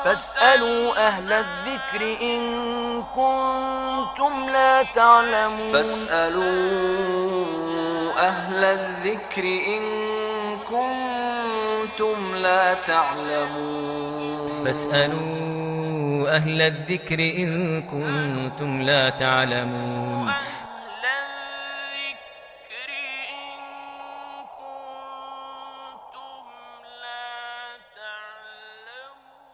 فاسألوا أهل الذكر إن كنتم لا تعلمون فاسألوا أهل الذكر إن كنتم لا تعلمون فاسألوا أهل الذكر إن كنتم لا تعلمون أهل الذكر إن كنتم لا تعلمون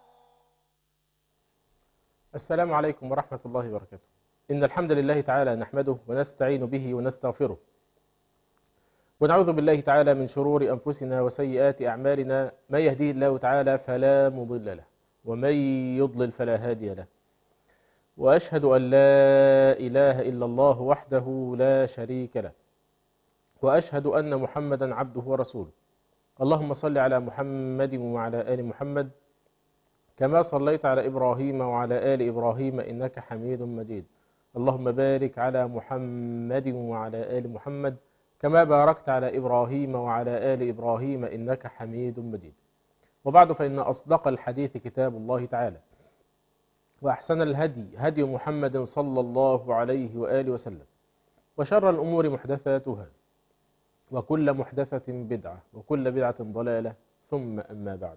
السلام عليكم ورحمة الله وبركاته إن الحمد لله تعالى نحمده ونستعين به ونستغفره ونعوذ بالله تعالى من شرور أنفسنا وسيئات أعمالنا ما يهديه الله تعالى فلا مضل له ومن يضلل فلا هادي له وأشهد أن لا إله إلا الله وحده لا شريك له وأشهد أن محمدا عبده ورسوله اللهم صل على محمد وعلى آل محمد كما صليت على إبراهيم وعلى آل إبراهيم إنك حميد مجيد اللهم بارك على محمد وعلى آل محمد كما باركت على إبراهيم وعلى آل إبراهيم إنك حميد مجيد وبعد فإن أصدق الحديث كتاب الله تعالى وأحسن الهدي هدي محمد صلى الله عليه وآله وسلم وشر الأمور محدثاتها وكل محدثة بدعة وكل بدعة ضلالة ثم أما بعد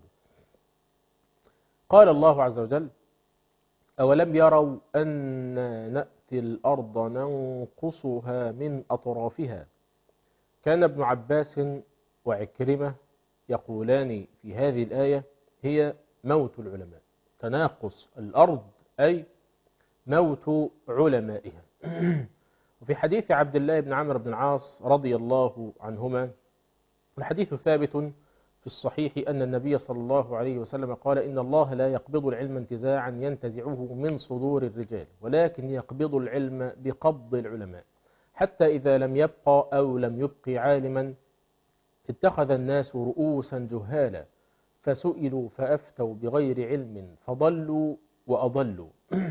قال الله عز وجل أولم يروا أن نأتي الأرض ننقصها من أطرافها كان ابن عباس وعكرمة يقولان في هذه الآية هي موت العلماء تناقص الأرض أي موت علمائها وفي حديث عبد الله بن عمرو بن العاص رضي الله عنهما الحديث ثابت في الصحيح أن النبي صلى الله عليه وسلم قال إن الله لا يقبض العلم انتزاعا ينتزعه من صدور الرجال ولكن يقبض العلم بقبض العلماء حتى إذا لم يبقى أو لم يبق عالما اتخذ الناس رؤوسا جهالا فسئلوا فأفتوا بغير علم فضلوا وأضلوا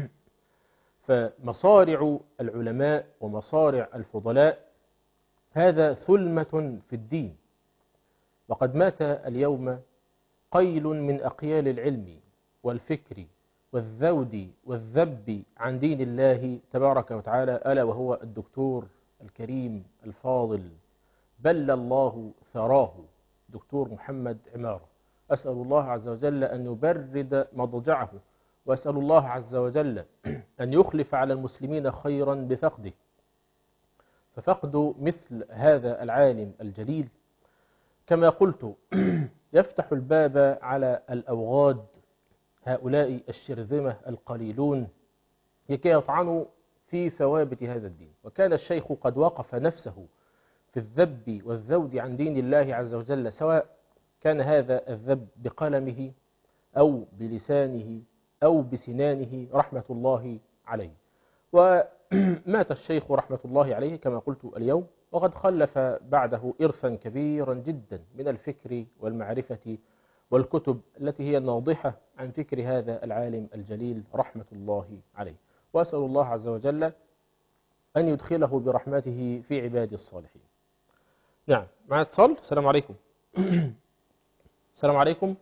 فمصارع العلماء ومصارع الفضلاء هذا ثلمة في الدين وقد مات اليوم قيل من أقيال العلم والفكر والذود والذب عن دين الله تبارك وتعالى ألا وهو الدكتور الكريم الفاضل بل الله ثراه دكتور محمد عمارة أسأل الله عز وجل أن يبرد مضجعه وأسأل الله عز وجل أن يخلف على المسلمين خيرا بفقده ففقد مثل هذا العالم الجليل كما قلت يفتح الباب على الأوغاد هؤلاء الشرذمة القليلون لكي يطعنوا في ثوابت هذا الدين وكان الشيخ قد وقف نفسه في الذب والذود عن دين الله عز وجل سواء كان هذا الذب بقلمه أو بلسانه أو بسنانه رحمة الله عليه ومات الشيخ رحمة الله عليه كما قلت اليوم وقد خلف بعده إرثا كبيرا جدا من الفكر والمعرفة والكتب التي هي ناضحة عن فكر هذا العالم الجليل رحمة الله عليه وأسأل الله عز وجل أن يدخله برحمته في عباد الصالحين نعم مع اتصال السلام عليكم السلام عليكم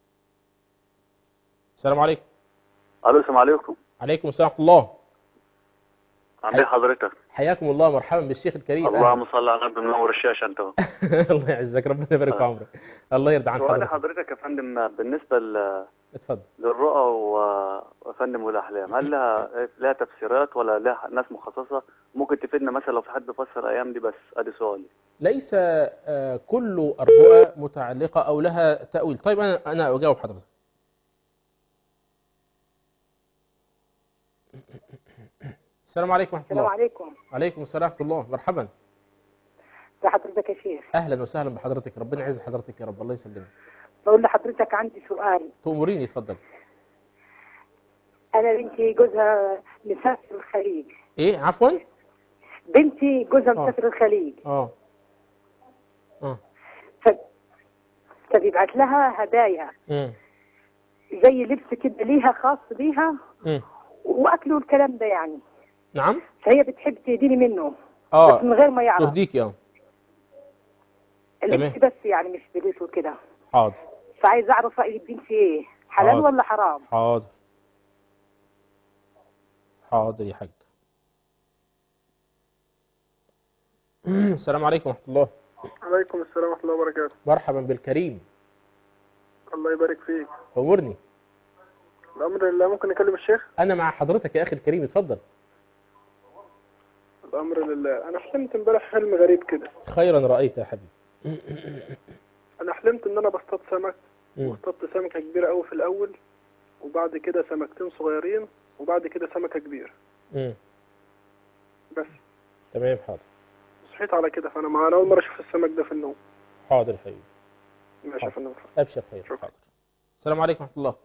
السلام عليكم الو السلام عليكم عليكم السلام ورحمة الله عامل ايه حضرتك حياكم الله مرحبا بالشيخ الكريم اللهم صل على النبي منور الشاشه انت اهو. الله يعزك ربنا يبارك في عمرك الله يرضى عن سؤالي حضرتك حضرتك يا فندم بالنسبه ل- اتفضل للرؤى و- وفندم والاحلام هل لها لها تفسيرات ولا لها ناس مخصصه ممكن تفيدنا مثلا لو في حد بيفسر الايام دي بس ادي سؤالي ليس آه، كل الرؤى متعلقة أو لها تأويل طيب أنا أنا أجاوب حضرتك السلام عليكم ورحمة السلام الله عليكم عليكم السلام ورحمة الله مرحبا ده حضرتك يا شيخ أهلا وسهلا بحضرتك ربنا يعز حضرتك يا رب الله يسلمك بقول لحضرتك عندي سؤال تأمريني اتفضل انا بنتي جوزها مسافر الخليج إيه عفوا بنتي جوزها آه. مسافر الخليج اه اه ف... فبيبعت لها هدايا مم. زي لبس كده ليها خاص بيها مم. واكل والكلام ده يعني نعم فهي بتحب تهديني منه بس اه من غير ما يعرف تهديكي اه اللبس تمام. بس يعني مش بليت وكده حاضر فعايز اعرف راي الدين في ايه حلال حاضر. ولا حرام حاضر حاضر يا حاج السلام عليكم ورحمة الله عليكم السلام ورحمة الله وبركاته مرحبا بالكريم الله يبارك فيك أمرني الأمر لله ممكن نكلم الشيخ أنا مع حضرتك يا أخي الكريم اتفضل الأمر لله أنا حلمت امبارح حلم غريب كده خيرا رأيت يا حبيبي أنا حلمت إن أنا بصطاد سمك مم. واصطدت سمكة كبيرة أوي في الأول وبعد كده سمكتين صغيرين وبعد كده سمكة كبيرة مم. بس تمام حاضر صحيت على كده فأنا مع أنا أول مرة أشوف السمك ده في النوم حاضر يا حبيبي ماشي يا فندم أبشر خير شكرا. حاضر السلام عليكم ورحمة الله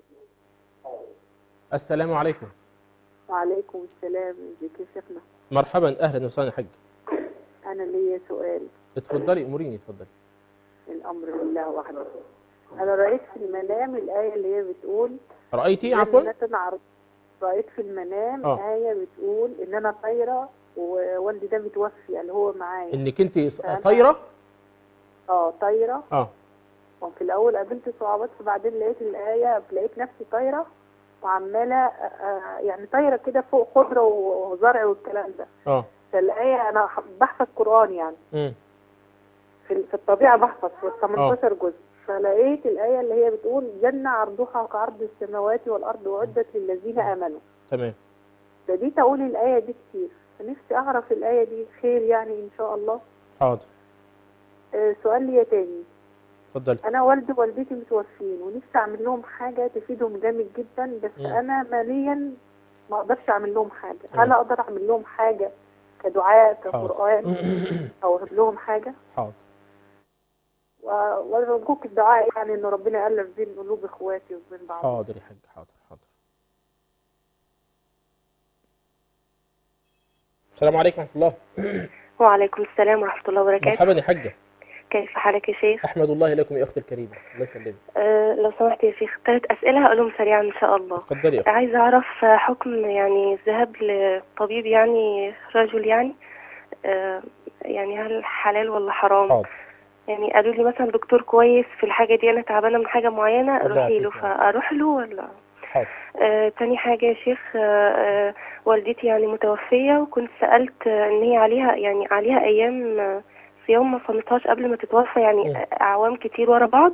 السلام عليكم وعليكم السلام ازيك يا شيخنا مرحبا أهلا وسهلا يا حاج انا ليا سؤال اتفضلي أموريني اتفضلي الامر لله وحده انا رايت في المنام الايه اللي هي بتقول رأيتي عفوا جنة عرض رايت في المنام آه. ايه بتقول ان انا طايره ووالدي ده متوفي اللي هو معايا إنك أنت فأنا- طايرة اه طايره اه وفي الاول قابلت صعوبات فبعدين لقيت الايه لقيت نفسي طايره وعماله آه، آه، يعني طايره كده فوق خضره وزرع والكلام ده اه فالايه انا ح- بحفظ قران يعني مم. في في الطبيعه بحفظ في 18 جزء فلقيت الايه اللي هي بتقول جنه عرضها كعرض السماوات والارض وعدت للذين امنوا تمام بديت اقول الايه دي كتير فنفسي اعرف الايه دي خير يعني ان شاء الله حاضر آه، سؤال لي تاني اتفضلي انا والدي ووالدتي متوفين ونفسي اعمل لهم حاجه تفيدهم جامد جدا بس مم. انا ماليا ما اقدرش اعمل لهم حاجه مم. هل اقدر اعمل لهم حاجه كدعاء حاضر. كقران او اجيب لهم حاجه حاضر و- وارجوك الدعاء يعني ان ربنا يالف بين قلوب اخواتي وبين بعض حاضر يا حاج حاضر حاضر السلام عليكم ورحمة الله وعليكم السلام ورحمة الله وبركاته مرحبا يا حاجة كيف حالك يا شيخ أحمد الله لكم يا أختي الكريمة الله يسلمك أه لو سمحت يا شيخ ثلاث أسئلة هقولهم سريعا إن شاء الله اتفضلي يا أختي عايزة أعرف آه، حكم يعني الذهاب لطبيب يعني رجل يعني أه يعني هل حلال ولا حرام حاضر يعني قالوا لي مثلا دكتور كويس في الحاجة دي أنا تعبانة من حاجة معينة الله روحي له يعافيك. فأروح له ولا حاضر آه، تاني حاجة يا شيخ آه، آه، والدتي يعني متوفية وكنت سألت آه، إن هي عليها يعني عليها أيام آه، صيام ما صامتهاش قبل ما تتوفى مم. يعني آه، أعوام كتير ورا بعض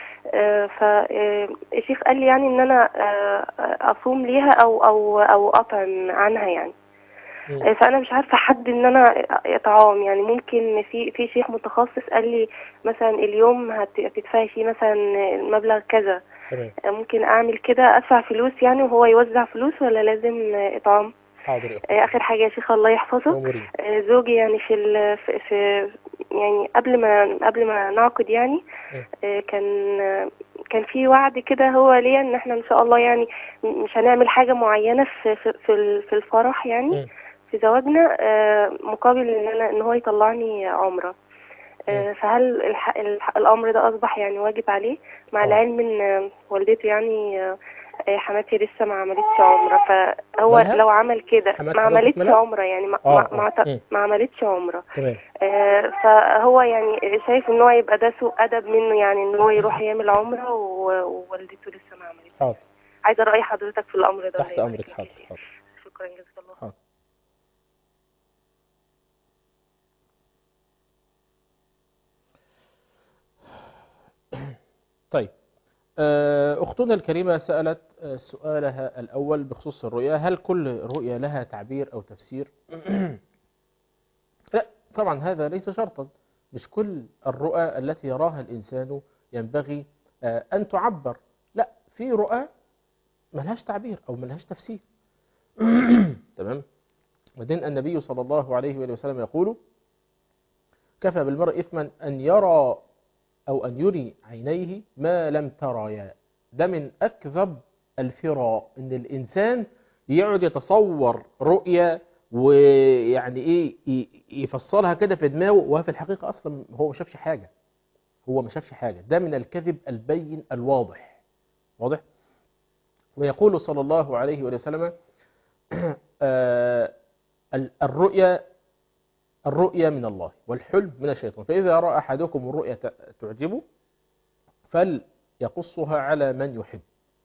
فالشيخ قال لي يعني إن أنا آه، آه، أصوم ليها أو أو أو أطعم عنها يعني مم. آه، فأنا مش عارفة أحدد إن أنا إطعام يعني ممكن في في شيخ متخصص قال لي مثلا اليوم هت- هتدفعي فيه مثلا المبلغ كذا تمام ممكن اعمل كده ادفع فلوس يعني وهو يوزع فلوس ولا لازم آه، اطعام حاضر يا أختي آه، اخر حاجه يا شيخ الله يحفظك أموري آه، زوجي يعني في ال في, في يعني قبل ما قبل ما نعقد يعني آه، كان آه، كان في وعد كده هو ليا ان احنا ان شاء الله يعني م- مش هنعمل حاجه معينه في في في ال- في الفرح يعني مم. في زواجنا آه، مقابل ان انا ان هو يطلعني عمره آه، فهل الح... الح... الامر ده اصبح يعني واجب عليه مع آه. العلم ان آه، والدته يعني آه، آه، حماتي لسه ما عملتش عمره فهو مالها؟ لو عمل كده حمات ما حضرتك عملتش مالها؟ عمره يعني ما, آه، ما, آه. ما, ت- مم. ما عملتش عمره تمام آه، فهو يعني شايف ان هو يبقى ده سوء ادب منه يعني ان هو يروح يعمل عمره و- ووالدته لسه ما عملتش حاضر عايزه راي حضرتك في الامر ده تحت الله يبارك أمرك فيك يا حاضر شيخ. حاضر شكرا جزاك الله حاضر طيب آه، أختنا الكريمة سألت آه، سؤالها الأول بخصوص الرؤيا هل كل رؤيا لها تعبير أو تفسير؟ لا طبعا هذا ليس شرطا مش كل الرؤى التي يراها الإنسان ينبغي آه، أن تعبر لا في رؤى ملهاش تعبير أو ملهاش تفسير تمام وبعدين النبي صلى الله عليه وآله وسلم يقول كفى بالمرء إثما أن يرى أو أن يري عينيه ما لم تريا ده من أكذب الفراء إن الإنسان يقعد يتصور رؤية ويعني إيه ي- يفصلها كده في دماغه وهو في الحقيقة أصلا هو ما شافش حاجة هو ما شافش حاجة ده من الكذب البين الواضح واضح ويقول صلى الله عليه وآله وسلم آه، ال- الرؤيا الرؤيا من الله والحلم من الشيطان فإذا رأى أحدكم الرؤيا ت- تعجبه فليقصها على من يحب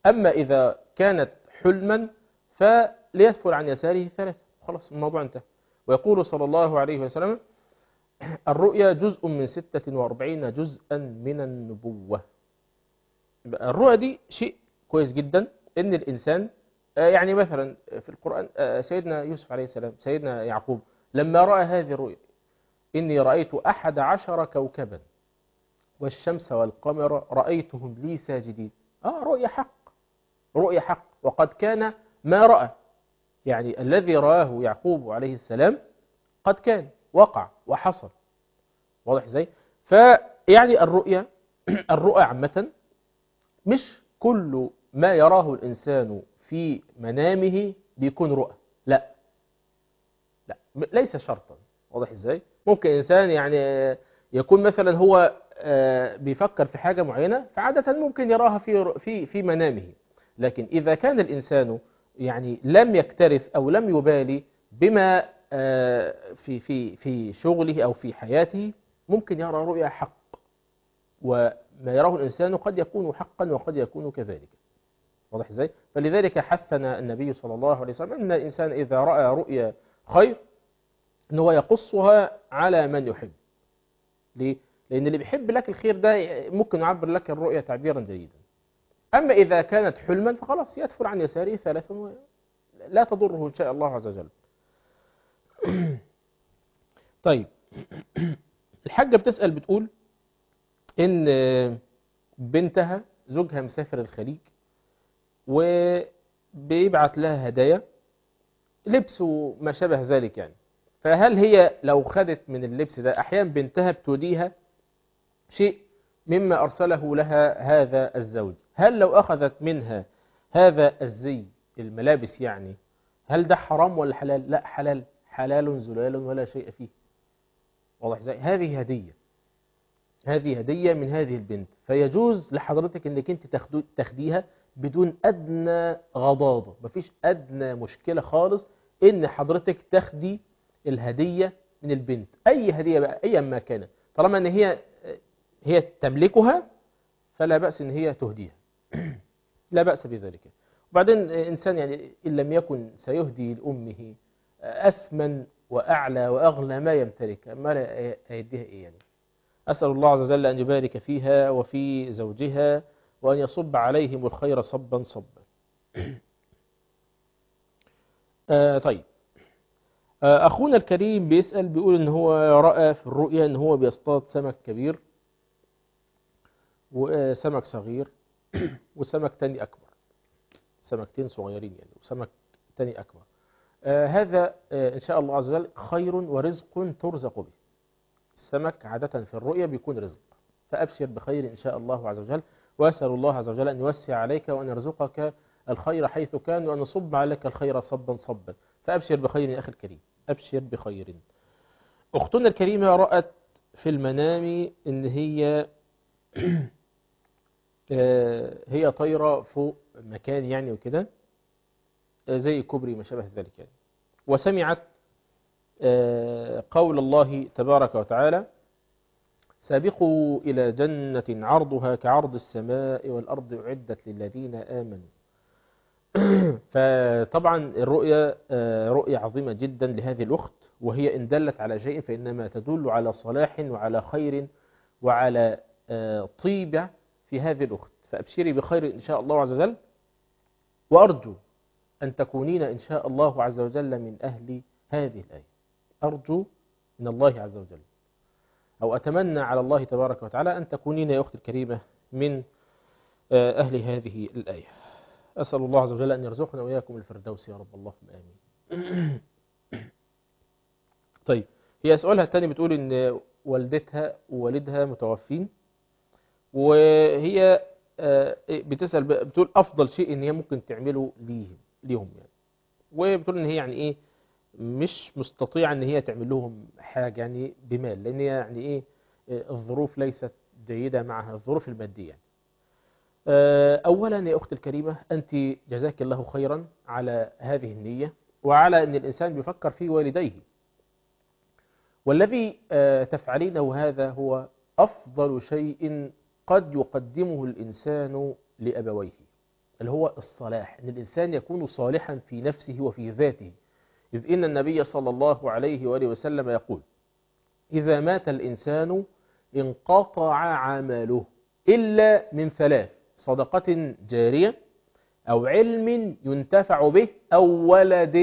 أما إذا كانت حلما فليدفل عن يساره ثلاثة خلاص الموضوع انتهى ويقول صلى الله عليه وسلم الرؤيا جزء من ستة وأربعين جزءا من النبوة يبقى الرؤيا دي شيء كويس جدا ان الانسان آه، يعني مثلا في القرآن آه، سيدنا يوسف عليه السلام سيدنا يعقوب لما رأى هذه الرؤيا إني رأيت أحد عشر كوكبا والشمس والقمر رأيتهم لي ساجدين آه رؤيا حق رؤيا حق وقد كان ما رأى يعني الذي رآه يعقوب عليه السلام قد كان وقع وحصل واضح ازاي فيعني الرؤيا الرؤى عامة مش كل ما يراه الإنسان في منامه بيكون رؤى لا لا م- ليس شرطا واضح ازاي ممكن إنسان يعني يكون مثلا هو آه، بيفكر في حاجة معينة فعادة ممكن يراها في في في منامه لكن إذا كان الإنسان يعني لم يكترث أو لم يبالي بما آه، في في في شغله أو في حياته ممكن يرى رؤيا حق وما يراه الإنسان قد يكون حقا وقد يكون كذلك واضح ازاي فلذلك حثنا النبي صلى الله عليه وسلم أن الإنسان إذا رأى رؤيا خير أن هو يقصها على من يحب ليه؟ لأن اللي بيحب لك الخير ده ممكن يعبر لك الرؤيا تعبيرا جيدا أما إذا كانت حلما فخلاص يدفل عن يساره ثلاثا و- لا تضره إن شاء الله عز وجل طيب الحاجة بتسأل بتقول إن بنتها زوجها مسافر الخليج وبيبعت لها هدايا لبس وما شابه ذلك يعني فهل هي لو خدت من اللبس ده أحيانا بنتها بتوديها شيء مما أرسله لها هذا الزوج هل لو أخذت منها هذا الزي الملابس يعني هل ده حرام ولا حلال لا حلال حلال زلال ولا شيء فيه واضح ازاي هذه هدية هذه هدية من هذه البنت فيجوز لحضرتك انك انت تاخدو- تاخديها بدون ادنى غضاضة مفيش ادنى مشكلة خالص ان حضرتك تاخدي الهدية من البنت اي هدية بقى ايا ما كانت طالما ان هي هي تملكها فلا بأس ان هي تهديها لا بأس بذلك وبعدين إنسان يعني إن لم يكن سيهدي لأمه أسمن وأعلى وأغلى ما يمتلك ما لا هيديها إيه يعني أسأل الله عز وجل أن يبارك فيها وفي زوجها وأن يصب عليهم الخير صبا صبا آه طيب آه أخونا الكريم بيسأل بيقول إن هو رأى في الرؤيا إن هو بيصطاد سمك كبير وسمك صغير وسمك تاني أكبر سمكتين صغيرين يعني وسمك تاني أكبر آه هذا آه إن شاء الله عز وجل خير ورزق ترزق به السمك عادة في الرؤيا بيكون رزق فأبشر بخير إن شاء الله عز وجل وأسأل الله عز وجل أن يوسع عليك وأن يرزقك الخير حيث كان وأن يصب عليك الخير صبا صبا فأبشر بخير يا أخي الكريم أبشر بخير أختنا الكريمة رأت في المنام إن هي آه، هي طايرة فوق مكان يعني وكده آه، زي كوبري ما شابه ذلك يعني وسمعت آه، قول الله تبارك وتعالى سابقوا إلى جنة عرضها كعرض السماء والأرض أعدت للذين آمنوا فطبعا الرؤيا آه، رؤيا عظيمة جدا لهذه الأخت وهي إن دلت على شيء فإنما تدل على صلاح وعلى خير وعلى آه، طيبة في هذه الأخت فأبشري بخير إن شاء الله عز وجل وأرجو أن تكونين إن شاء الله عز وجل من أهل هذه الآية أرجو من الله عز وجل أو أتمنى على الله تبارك وتعالى أن تكونين يا أختي الكريمة من آه، أهل هذه الآية أسأل الله عز وجل أن يرزقنا وإياكم الفردوس يا رب اللهم آمين طيب هي سؤالها الثاني بتقول إن والدتها ووالدها متوفين وهي آه، بتسأل بقى- بتقول أفضل شيء إن هي ممكن تعمله ليهم ليهم يعني وبتقول إن هي يعني إيه مش مستطيعة إن هي تعمل لهم حاجة يعني بمال لأن هي يعني إيه آه، الظروف ليست جيدة معها الظروف المادية يعني. آه، أولا يا أختي الكريمة أنت جزاك الله خيرا على هذه النية وعلى أن الإنسان بيفكر في والديه والذي آه، تفعلينه هذا هو أفضل شيء قد يقدمه الإنسان لأبويه اللي هو الصلاح ان الانسان يكون صالحا في نفسه وفي ذاته اذ ان النبي صلى الله عليه واله وسلم يقول اذا مات الانسان انقطع عمله الا من ثلاث صدقه جاريه او علم ينتفع به او ولد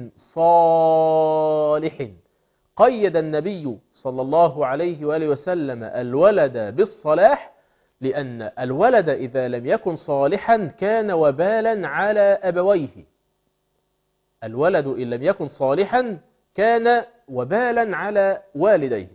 صالح قيد النبي صلى الله عليه واله وسلم الولد بالصلاح لأن الولد إذا لم يكن صالحا كان وبالا على أبويه الولد إن لم يكن صالحا كان وبالا على والديه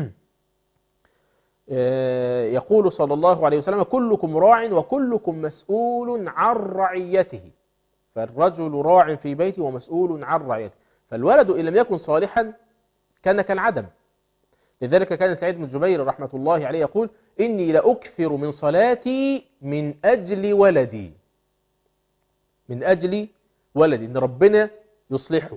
يقول صلى الله عليه وسلم كلكم راع وكلكم مسؤول عن رعيته فالرجل راع في بيته ومسؤول عن رعيته فالولد إن لم يكن صالحا كان كالعدم لذلك كان سعيد بن جبير رحمة الله عليه يقول إني لأكثر من صلاتي من أجل ولدي من أجل ولدي إن ربنا يصلحه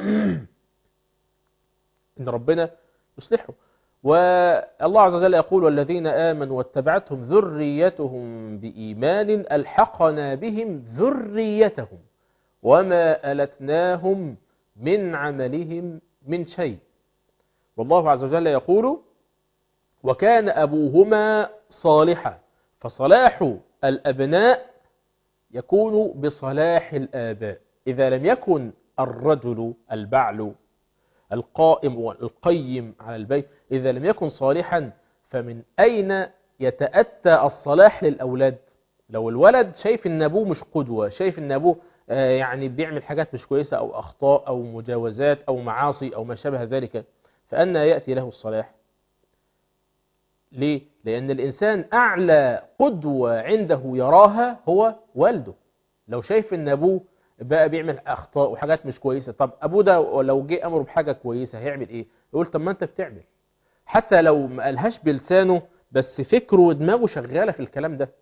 إن ربنا يصلحه والله عز وجل يقول والذين آمنوا واتبعتهم ذريتهم بإيمان ألحقنا بهم ذريتهم وما ألتناهم من عملهم من شيء والله عز وجل يقول وكان أبوهما صالحا فصلاح الأبناء يكون بصلاح الآباء إذا لم يكن الرجل البعل القائم والقيم على البيت إذا لم يكن صالحا فمن أين يتأتى الصلاح للأولاد لو الولد شايف ان ابوه مش قدوة شايف ان ابوه يعني بيعمل حاجات مش كويسة أو أخطاء أو مجاوزات أو معاصي أو ما شابه ذلك فأنا يأتي له الصلاح ليه؟ لأن الإنسان أعلى قدوة عنده يراها هو والده لو شايف أن أبوه بقى بيعمل أخطاء وحاجات مش كويسة طب أبوه ده لو جه أمره بحاجة كويسة هيعمل إيه؟ يقول طب ما أنت بتعمل حتى لو ما قالهاش بلسانه بس فكره ودماغه شغالة في الكلام ده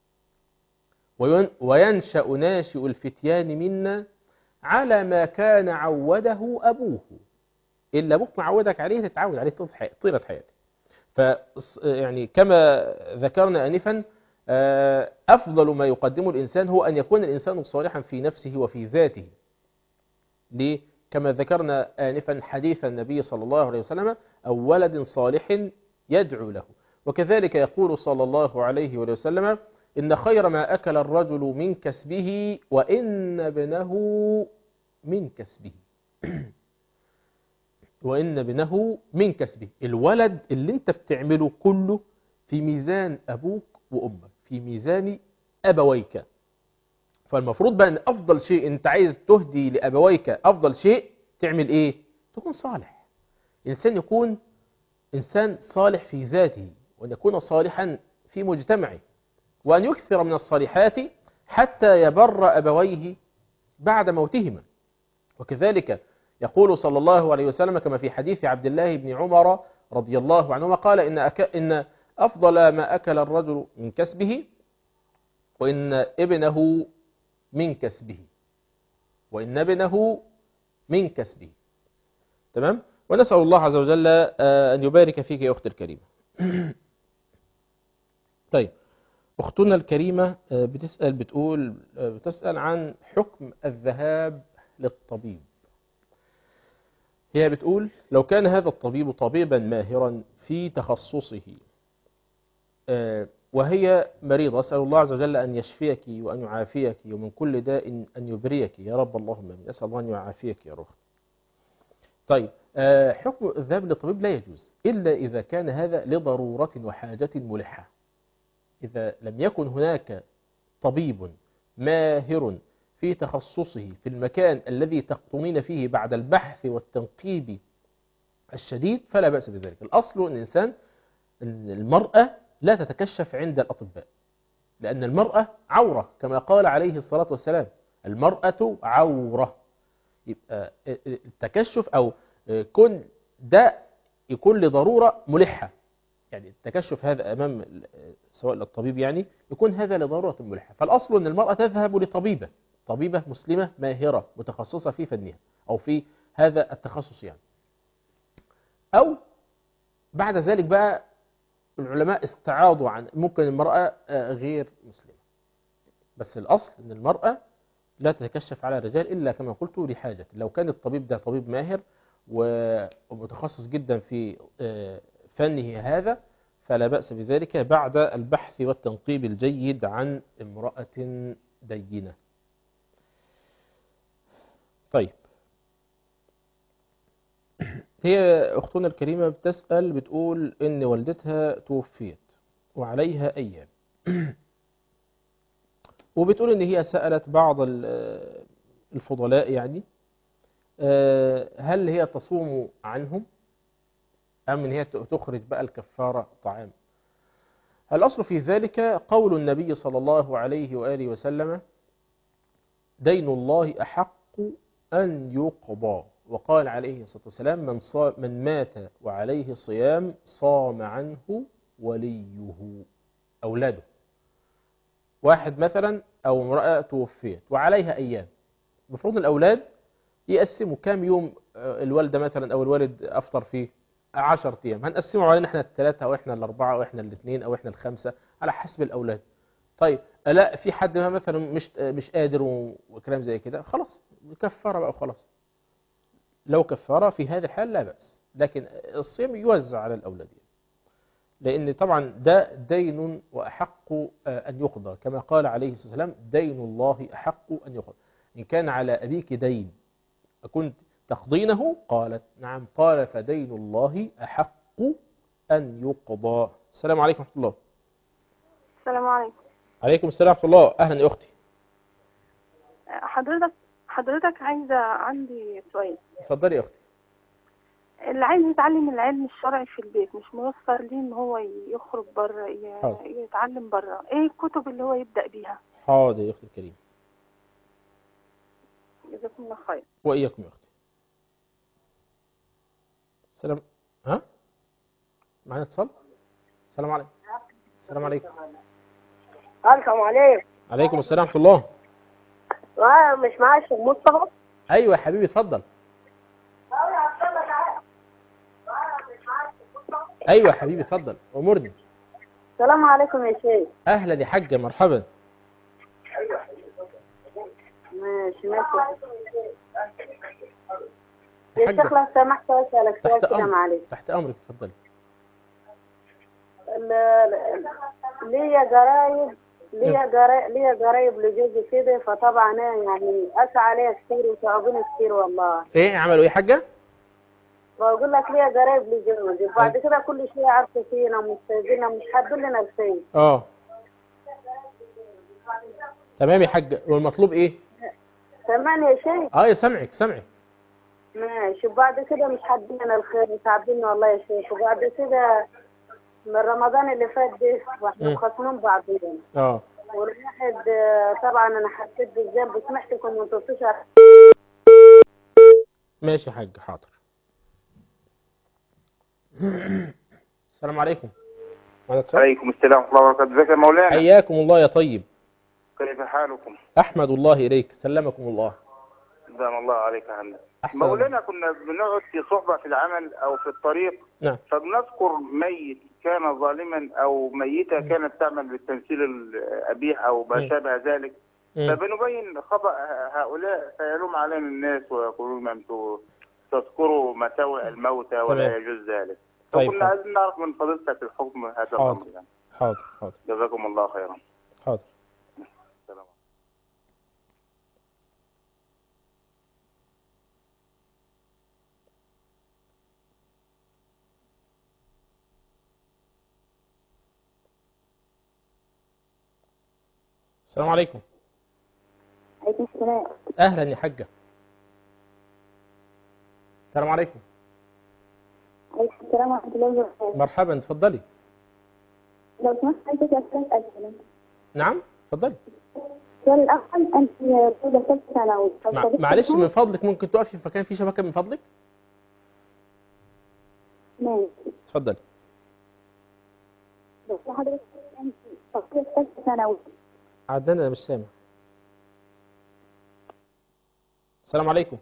وينشأ ناشئ الفتيان منا على ما كان عوده أبوه إلا أبوك معودك عليه تتعود عليه طيلة حياتك ف يعني كما ذكرنا آنفا أفضل ما يقدمه الإنسان هو أن يكون الإنسان صالحا في نفسه وفي ذاته ليه؟ كما ذكرنا آنفا حديث النبي صلى الله عليه وسلم أو ولد صالح يدعو له وكذلك يقول صلى الله عليه وسلم إن خير ما أكل الرجل من كسبه وإن ابنه من كسبه وإن ابنه من كسبه الولد اللي انت بتعمله كله في ميزان أبوك وأمك في ميزان أبويك فالمفروض بقى أن أفضل شيء أنت عايز تهدي لأبويك أفضل شيء تعمل إيه تكون صالح إنسان يكون إنسان صالح في ذاته وأن يكون صالحا في مجتمعه وأن يكثر من الصالحات حتى يبر أبويه بعد موتهما وكذلك يقول صلى الله عليه وسلم كما في حديث عبد الله بن عمر رضي الله عنهما قال إن, أك... إن أفضل ما أكل الرجل من كسبه وإن ابنه من كسبه وإن ابنه من كسبه تمام ونسأل الله عز وجل أن يبارك فيك يا أختي الكريمة طيب أختنا الكريمة بتسأل بتقول بتسأل عن حكم الذهاب للطبيب هي بتقول لو كان هذا الطبيب طبيبا ماهرا في تخصصه وهي مريضة أسأل الله عز وجل أن يشفيك وأن يعافيك ومن كل داء أن يبريك يا رب اللهم من أسأل الله أن يعافيك يا رب طيب حكم الذهاب للطبيب لا يجوز إلا إذا كان هذا لضرورة وحاجة ملحة إذا لم يكن هناك طبيب ماهر في تخصصه في المكان الذي تقطنين فيه بعد البحث والتنقيب الشديد فلا بأس بذلك الأصل أن الإنسان المرأة لا تتكشف عند الأطباء لأن المرأة عورة كما قال عليه الصلاة والسلام المرأة عورة يبقى التكشف أو كن ده يكون لضرورة ملحة يعني التكشف هذا أمام سواء للطبيب يعني يكون هذا لضرورة ملحة فالأصل أن المرأة تذهب لطبيبة طبيبة مسلمة ماهرة متخصصة في فنها أو في هذا التخصص يعني أو بعد ذلك بقى العلماء استعاضوا عن ممكن المرأة غير مسلمة بس الأصل أن المرأة لا تتكشف على الرجال إلا كما قلت لحاجة لو كان الطبيب ده طبيب ماهر و- ومتخصص جدا في آه، فنه هذا فلا بأس بذلك بعد البحث والتنقيب الجيد عن امرأة دينة طيب هي أختنا الكريمة بتسأل بتقول إن والدتها توفيت وعليها أيام وبتقول إن هي سألت بعض ال- الفضلاء يعني آه، هل هي تصوم عنهم أم إن هي تخرج بقى الكفارة طعام الأصل في ذلك قول النبي صلى الله عليه وآله وسلم دين الله أحق أن يقضى وقال عليه الصلاة والسلام من, صا من مات وعليه صيام صام عنه وليه أولاده واحد مثلا أو امرأة توفيت وعليها أيام المفروض الأولاد يقسموا كام يوم آه، الوالدة مثلا أو الوالد أفطر فيه عشر أيام هنقسمه علينا احنا الثلاثة أو احنا الأربعة أو احنا الاثنين أو احنا الخمسة على حسب الأولاد طيب لا في حد مثلا مش مش قادر و- وكلام زي كده خلاص كفاره بقى وخلاص لو كفاره في هذا الحال لا بأس لكن الصيام يوزع على الأولاد لأن طبعا ده دين وأحق آه، أن يقضى كما قال عليه الصلاة والسلام دين الله أحق أن يقضى إن كان على أبيك دين أكنت تقضينه قالت نعم قال فدين الله أحق أن يقضى السلام عليكم ورحمة الله السلام عليكم عليكم السلام ورحمة الله أهلا يا أختي حضرتك حضرتك عايزة عندي سؤال اتفضلي يا أختي اللي عايز يتعلم العلم الشرعي في البيت مش ميسر ليه ان هو يخرج بره ي- حاضر. يتعلم بره ايه الكتب اللي هو يبدأ بيها حاضر يا أختي الكريمة جزاكم الله خير وإياكم يا أختي السلام ها معنا اتصال السلام عليكم السلام عليكم السلام عليكم عليكم السلام ورحمة الله اه مش معايا الشيخ مصطفى أيوة يا حبيبي اتفضل أيوة يا حبيبي اتفضل أمرني السلام عليكم يا شيخ أهلا يا حاجة مرحبا ماشي ماشي يا حاجة. شيخ لو سمحت اسالك سؤال تحت كده أمر معلش تحت أمرك اتفضلي ال- ال- ليا جرايب ليا جرايب ليا جرايب لجوزي كده فطبعا أنا يعني اسعى عليها كتير وتعبوني كتير والله إيه عملوا إيه يا حاجة بقول لك ليا جرايب لجوزي وبعد كده كل شويه عارفه فينا مش سايبينا مش حابين لنا الخير اه تمام يا حاجة والمطلوب إيه تمام يا شيخ اه يا سامعك سامعك ماشي وبعد كده مش حابين لنا الخير مش عارفين والله يا شيخ وبعد كده من رمضان اللي فات ده واحنا مم. مخاصمين بعضينا اه والواحد آه، طبعا انا حسيت بالذنب وسمعتكم وانتوا بتشرحوا ماشي يا حاج حاضر السلام عليكم معنا اتصال عليكم السلام ورحمة الله وبركاته ازيك يا مولانا حياكم الله يا طيب كيف حالكم أحمد الله إليك سلمكم الله دام الله عليك يا هندسة أحسن مولانا كنا بنقعد في صحبة في العمل أو في الطريق نعم فبنذكر ميت كان ظالما أو ميتة كانت تعمل بالتمثيل القبيح أو ما مم. شابه ذلك مم. فبنبين خطأ هؤلاء فيلوم علينا الناس ويقولون ما أنتم تذكروا مساوئ الموتى ولا تمام. يجوز ذلك طيب، فكنا حاضر. عايزين نعرف من فضيلتك الحكم هذا حاضر. الأمر يعني حاضر حاضر جزاكم الله خيرا حاضر السلام السلام عليكم عليكم السلام أهلا يا حاجة السلام عليكم عليكم السلام ورحمه الله وبركاته مرحبا اتفضلي لو سمحت عايزة اسالك اسئله نعم اتفضلي السؤال الاول انت طالبه ثالثه ثانوي مع... معلش من فضلك ممكن تقفي في مكان فيه شبكة من فضلك ماشي اتفضلي بس حضرتك انت طالبه ثالثه ثانوي عدنا أنا مش سامع السلام عليكم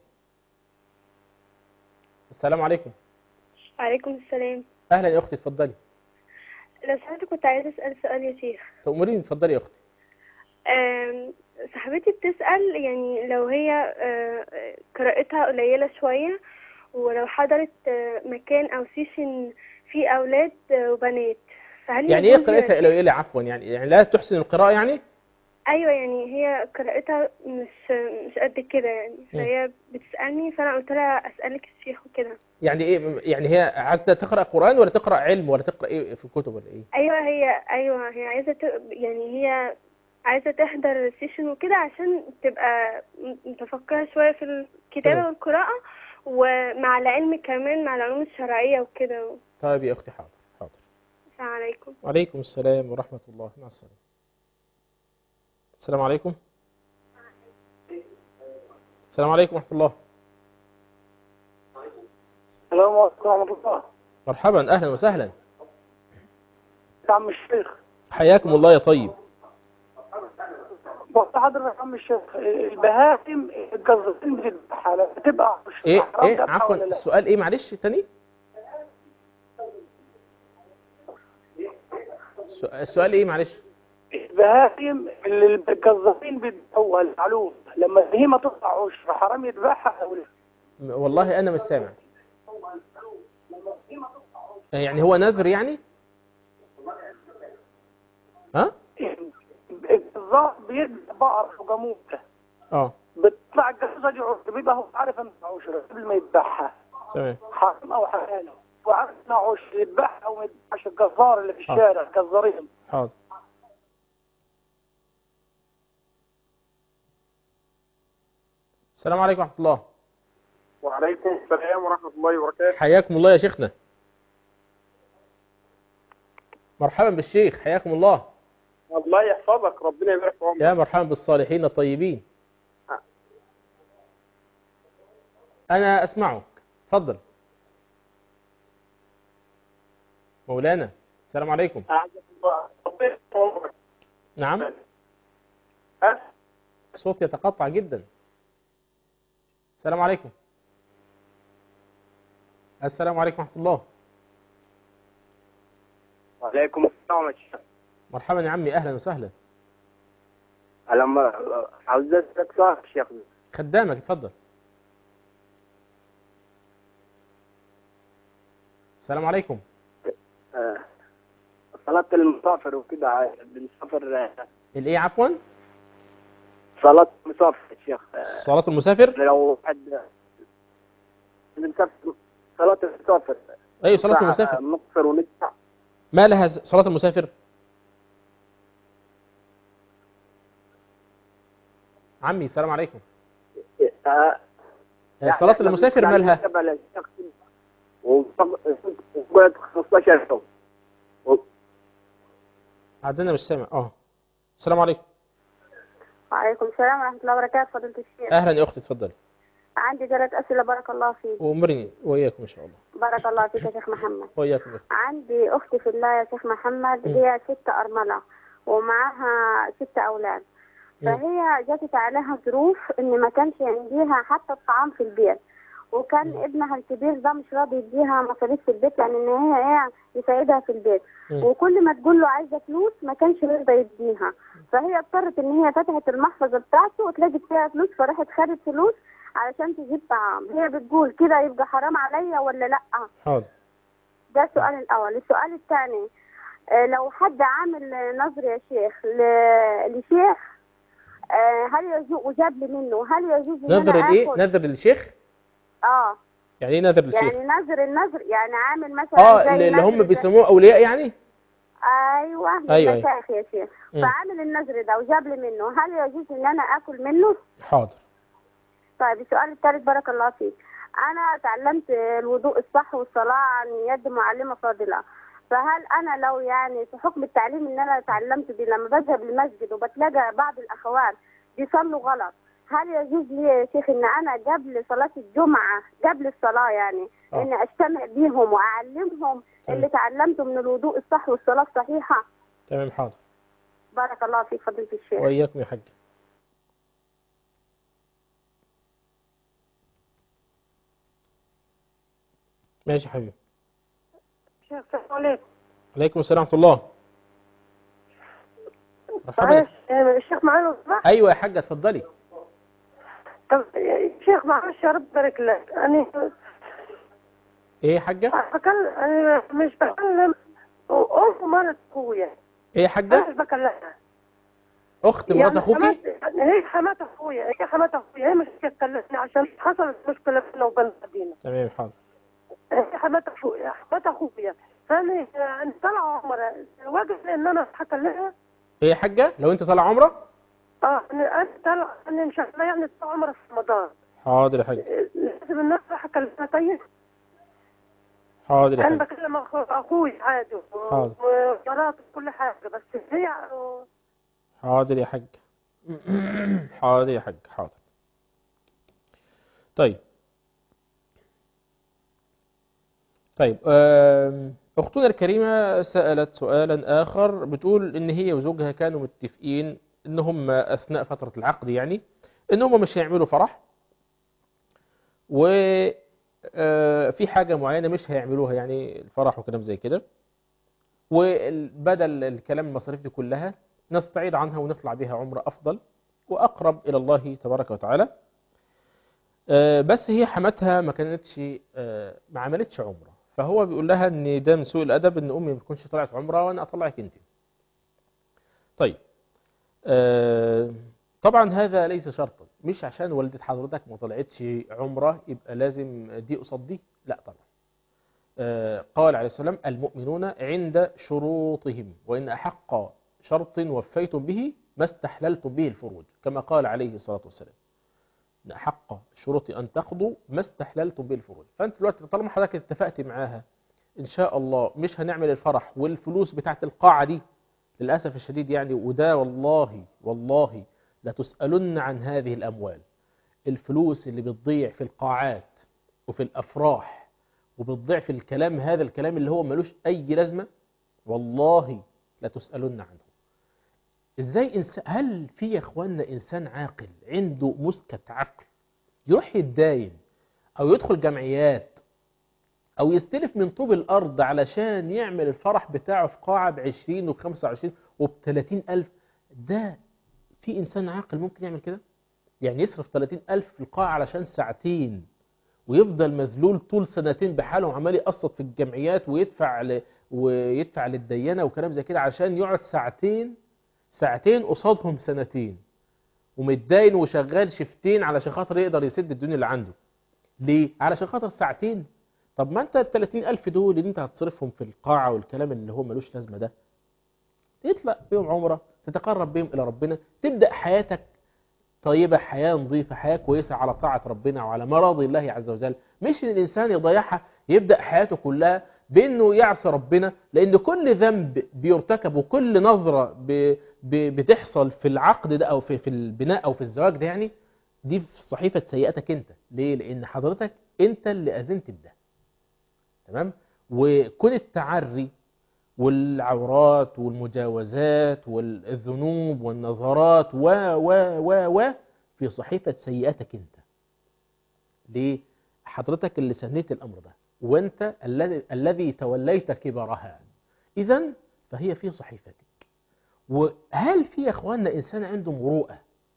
السلام عليكم عليكم السلام أهلا يا أختي اتفضلي لو سمحت كنت عايزة أسأل سؤال يا شيخ تأمريني اتفضلي يا أختي آم، صاحبتي بتسأل يعني لو هي آه، آه، قراءتها قليلة شوية ولو حضرت آه، مكان أو سيشن فيه أولاد آه، وبنات فهل يعني ايه يجوز قراءتها يودي- قليلة عفوا يعني يعني لا تحسن القراءة يعني أيوة يعني هي قراءتها مش مش قد كده يعني فهي بتسألني فأنا قلت لها أسألك الشيخ وكده يعني ايه يعني هي عايزة تقرأ قرآن ولا تقرأ علم ولا تقرأ ايه في الكتب ولا ايه أيوة هي أيوة هي عايزة ت... يعني هي عايزة تحضر السيشن وكده عشان تبقى م- متفقهة شوية في الكتابة تمام. والقراءة ومع العلم كمان مع العلوم الشرعية وكده طيب يا اختي حاضر حاضر السلام عليكم وعليكم السلام ورحمة الله مع السلامة السلام عليكم السلام عليكم ورحمة الله السلام عليكم ورحمة الله مرحبا أهلا وسهلا يا عم الشيخ حياكم الله يا طيب بص حضرتك يا عم الشيخ البهائم الجزرين بتذبحها لا تبقى ايه حرام ايه ذبحها عفوا ولا لا؟ السؤال ايه معلش تاني السؤ- السؤال ايه معلش البهائم اللي الجزارين بيذبحوها المعلوم لما البهيمة تطلع عشر حرام يذبحها أو لا؟ م- والله انا مش سامع يعني هو نذر يعني ها الجزار بيذبح بقر أو جاموسة اه بتطلع الجزازة دي عشر بيبقى هو عارف انها عشر قبل ما يذبحها تمام حرام أو حلال وعارف انها عشر يذبحها أو ما يذبحش الجزار اللي في آه. الشارع الجزارين حاضر السلام عليكم ورحمة الله وعليكم السلام ورحمة الله وبركاته حياكم الله يا شيخنا مرحبا بالشيخ حياكم الله الله يحفظك ربنا يبارك في عمرك يا مرحبا بالصالحين الطيبين أنا أسمعك تفضل مولانا السلام عليكم أعزك الله ربنا يبارك في عمرك نعم أه؟ الصوت يتقطع جدا السلام عليكم السلام عليكم ورحمة الله وعليكم السلام يا شيخ مرحبا يا عمي أهلا وسهلا انا ما عاوز اسالك سؤال يا شيخ خدامك اتفضل السلام عليكم آه، صلاة المسافر وكده ع- بنسافر آه، الايه عفوا صلاة المسافر يا شيخ آه، صلاة المسافر لو واحد بنسافر صلاة المسافر ايوه صلاة ساعة المسافر نقصر وندفع ما لها صلاة المسافر عمي السلام عليكم آه، صلاة المسافر يعني مالها تبع للشخص وقعد 15 يوم عندنا مش سامع اه السلام عليكم وعليكم السلام ورحمة الله وبركاته فضيلة الشيخ اهلا يا اختي اتفضلي عندي ثلاث أسئلة بارك الله فيك وامرني واياكم ان شاء الله بارك الله فيك يا شيخ محمد واياكم يا اختي عندي أختي في الله يا شيخ محمد مم. هي ست أرملة ومعاها ست أولاد مم. فهي جاتت عليها ظروف إن ما كانش عندها حتى الطعام في البيت وكان ابنها الكبير ده مش راضي يديها مصاريف في البيت يعني ان هي ايه يساعدها في البيت مم. وكل ما تقول له عايزه فلوس ما كانش يرضى يديها فهي اضطرت ان هي فتحت المحفظه بتاعته وتلاقت فيها فلوس فراحت خدت فلوس علشان تجيب طعام هي بتقول كده يبقى حرام عليا ولا لا حاضر ده السؤال الاول السؤال الثاني آه، لو حد عامل نظر يا شيخ ل- لشيخ آه، هل يجوز وجاب لي منه هل يجوز ان نذر انا الايه اخد نذر للشيخ اه يعني ايه نذر للشيخ يعني نذر النذر يعني عامل مثلا اه زي اللي اللي هم نذر- بيسموه اولياء يعني ايوه أيوة، أيوة. للمشايخ يا شيخ مم. فعامل النذر ده وجاب لي منه هل يجوز ان انا اكل منه حاضر طيب السؤال الثالث بارك الله فيك انا تعلمت الوضوء الصح والصلاه عن يد معلمه فاضله فهل انا لو يعني في حكم التعليم ان انا اتعلمت دي لما بذهب لمسجد وبتلاقى بعض الاخوات بيصلوا غلط هل يجوز لي يا شيخ ان انا قبل صلاه الجمعه قبل الصلاه يعني آه. ان اجتمع بيهم واعلمهم اللي تعلمته من الوضوء الصح والصلاه الصحيحه تمام حاضر بارك الله فيك فضيله الشيخ واياكم يا حاج ماشي يا حبيبي شيخ السلام عليكم عليكم السلام ورحمة الله مرحبا معلش آه، الشيخ معانا لو سمحت ايوه يا حاجه اتفضلي طب آه، الشيخ معلش يا رب يبارك لك انا ايه يا حاجه بكلم انا مش بكلم ام مرات اخويا ايه يا انا حاجه مش بكلمها اخت مرات اخوكي حمات- هي حمات اخويا هي حمات اخويا هي مش بتكلمني عشان حصلت مشكله بيننا وبين بعضينا تمام حاضر هي حمات اخويا حمات اخويا فانا انا طالعه عمره واجب ان انا هكلمها ايه يا حاجه لو انت طالع عمره اه انا انا طالعه انا ان شاء الله يعني طالعه عمره في رمضان حاضر يا حاجه لازم الناس راح اكلمها طيب حاضر يا انا حاجه بكلم أخو- اخوي عادي و- حاضر. وجارات وكل حاجه بس هي حاضر يا حاج حاضر يا حاج حاضر طيب طيب آم، أختنا الكريمة سألت سؤالا آخر بتقول إن هي وزوجها كانوا متفقين إن هم أثناء فترة العقد يعني إن هم مش هيعملوا فرح و آه، في حاجة معينة مش هيعملوها يعني الفرح وكلام زي كده وبدل الكلام المصاريف دي كلها نستعيد عنها ونطلع بها عمرة أفضل وأقرب إلى الله تبارك وتعالى آه، بس هي حماتها ما كانتش آه، ما عملتش عمرة فهو بيقول لها ان ده من سوء الادب ان امي ما تكونش طلعت عمرة وانا اطلعك انت طيب آه، طبعا هذا ليس شرطا مش عشان والدة حضرتك ما طلعتش عمرة يبقى لازم دي قصاد دي لا طبعا آه، قال عليه السلام المؤمنون عند شروطهم وإن أحق شرط وفيتم به ما استحللتم به الفروج كما قال عليه الصلاة والسلام إن أحق شروط أن تقضوا ما استحللتم به الفروج فأنت دلوقتي طالما حضرتك اتفقت معاها إن شاء الله مش هنعمل الفرح والفلوس بتاعت القاعة دي للأسف الشديد يعني وده والله والله لتسألن عن هذه الأموال الفلوس اللي بتضيع في القاعات وفي الأفراح وبتضيع في الكلام هذا الكلام اللي هو ملوش أي لازمة والله لتسألن عنه ازاي إنسان هل في يا اخوانا انسان عاقل عنده مسكت عقل يروح يتداين او يدخل جمعيات او يستلف من طوب الارض علشان يعمل الفرح بتاعه في قاعة بعشرين وبخمسة وعشرين وبتلاتين الف ده في انسان عاقل ممكن يعمل كده يعني يصرف تلاتين الف في القاعة علشان ساعتين ويفضل مذلول طول سنتين بحاله وعمال يقسط في الجمعيات ويدفع ل... ويدفع للديانة وكلام زي كده عشان يقعد ساعتين ساعتين قصادهم سنتين ومتداين وشغال شفتين علشان خاطر يقدر يسد الدنيا اللي عنده ليه؟ علشان خاطر ساعتين طب ما انت ال 30 ألف دول اللي انت هتصرفهم في القاعة والكلام اللي هو ملوش لازمة ده تطلع بيهم عمرة تتقرب بيهم إلى ربنا تبدأ حياتك طيبة حياة نظيفة حياة كويسة على طاعة ربنا وعلى مراضي الله عز وجل مش ان الإنسان يضيعها يبدأ حياته كلها بأنه يعصي ربنا لأن كل ذنب بيرتكب وكل نظرة ب... ب... بتحصل في العقد ده أو في... في البناء أو في الزواج ده يعني دي في صحيفة سيئتك أنت ليه؟ لأن حضرتك أنت اللي أذنت بده تمام؟ وكون التعري والعورات والمجاوزات والذنوب والنظرات و و و و في صحيفة سيئاتك أنت ليه؟ حضرتك اللي سنيت الأمر ده وأنت الذي الذي توليت كبرها إذا فهي في صحيفتك وهل في يا أخواننا إنسان عنده مروءة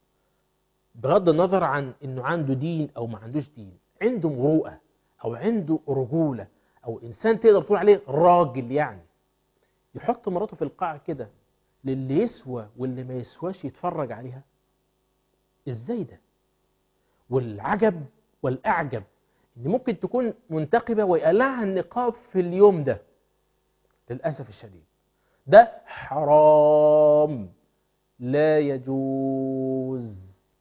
بغض النظر عن أنه عنده دين أو ما عندوش دين عنده مروءة أو عنده رجولة أو إنسان تقدر تقول عليه راجل يعني يحط مراته في القاع كده للي يسوى واللي ما يسواش يتفرج عليها ازاي ده والعجب والاعجب ان ممكن تكون منتقبة ويقلعها النقاب في اليوم ده للأسف الشديد ده حرام لا يجوز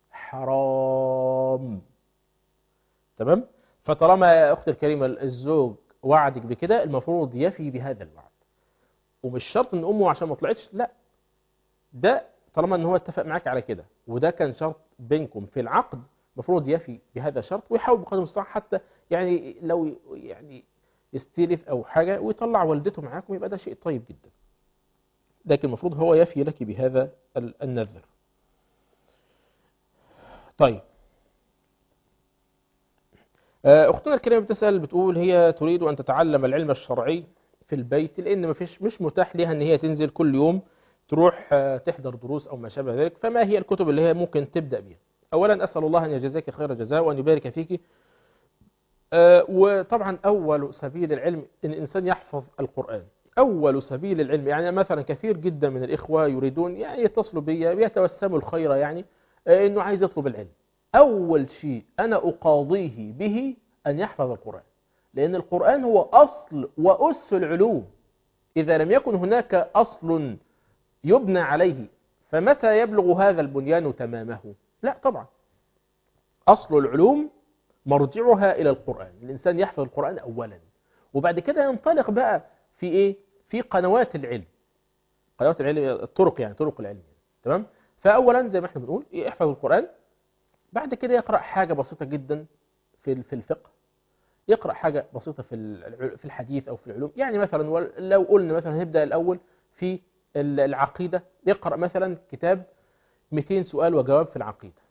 حرام تمام فطالما يا أختي الكريمة الزوج وعدك بكده المفروض يفي بهذا الوعد ومش شرط ان امه عشان ما طلعتش لا ده طالما ان هو اتفق معاك على كده وده كان شرط بينكم في العقد المفروض يفي بهذا الشرط ويحاول بقدر المستطاع حتى يعني لو يعني يستلف او حاجه ويطلع والدته معاكم يبقى ده شيء طيب جدا لكن المفروض هو يفي لك بهذا النذر طيب اختنا الكريمه بتسال بتقول هي تريد ان تتعلم العلم الشرعي في البيت لان مفيش مش متاح لها ان هي تنزل كل يوم تروح آه، تحضر دروس أو ما شابه ذلك فما هي الكتب اللي هي ممكن تبدأ بها أولا أسأل الله أن يجزاك خير الجزاء وأن يبارك فيك آه، وطبعا أول سبيل العلم أن الإنسان يحفظ القرآن أول سبيل العلم يعني مثلا كثير جدا من الإخوة يريدون يعني يتصلوا بي يتوسموا الخير يعني آه، أنه عايز يطلب العلم أول شيء أنا أقاضيه به أن يحفظ القرآن لأن القرآن هو أصل وأس العلوم إذا لم يكن هناك أصل يبنى عليه فمتى يبلغ هذا البنيان تمامه لا طبعا أصل العلوم مرجعها إلى القرآن الإنسان يحفظ القرآن أولا وبعد كده ينطلق بقى في إيه في قنوات العلم قنوات العلم الطرق يعني طرق العلم تمام فأولا زي ما احنا بنقول يحفظ القرآن بعد كده يقرأ حاجة بسيطة جدا في في الفقه يقرأ حاجة بسيطة في الع- في الحديث أو في العلوم يعني مثلا ول- لو قلنا مثلا هنبدأ الأول في ال- العقيدة يقرأ مثلا كتاب 200 سؤال وجواب في العقيدة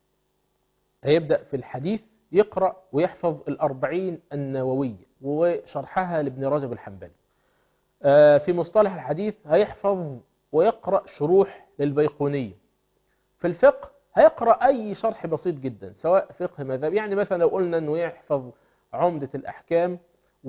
هيبدأ في الحديث يقرأ ويحفظ الأربعين النووية وشرحها لابن رجب الحنبلي آه، في مصطلح الحديث هيحفظ ويقرأ شروح للبيقونية في الفقه هيقرأ أي شرح بسيط جدا سواء فقه مذهب يعني مثلا لو قلنا أنه يحفظ عمدة الأحكام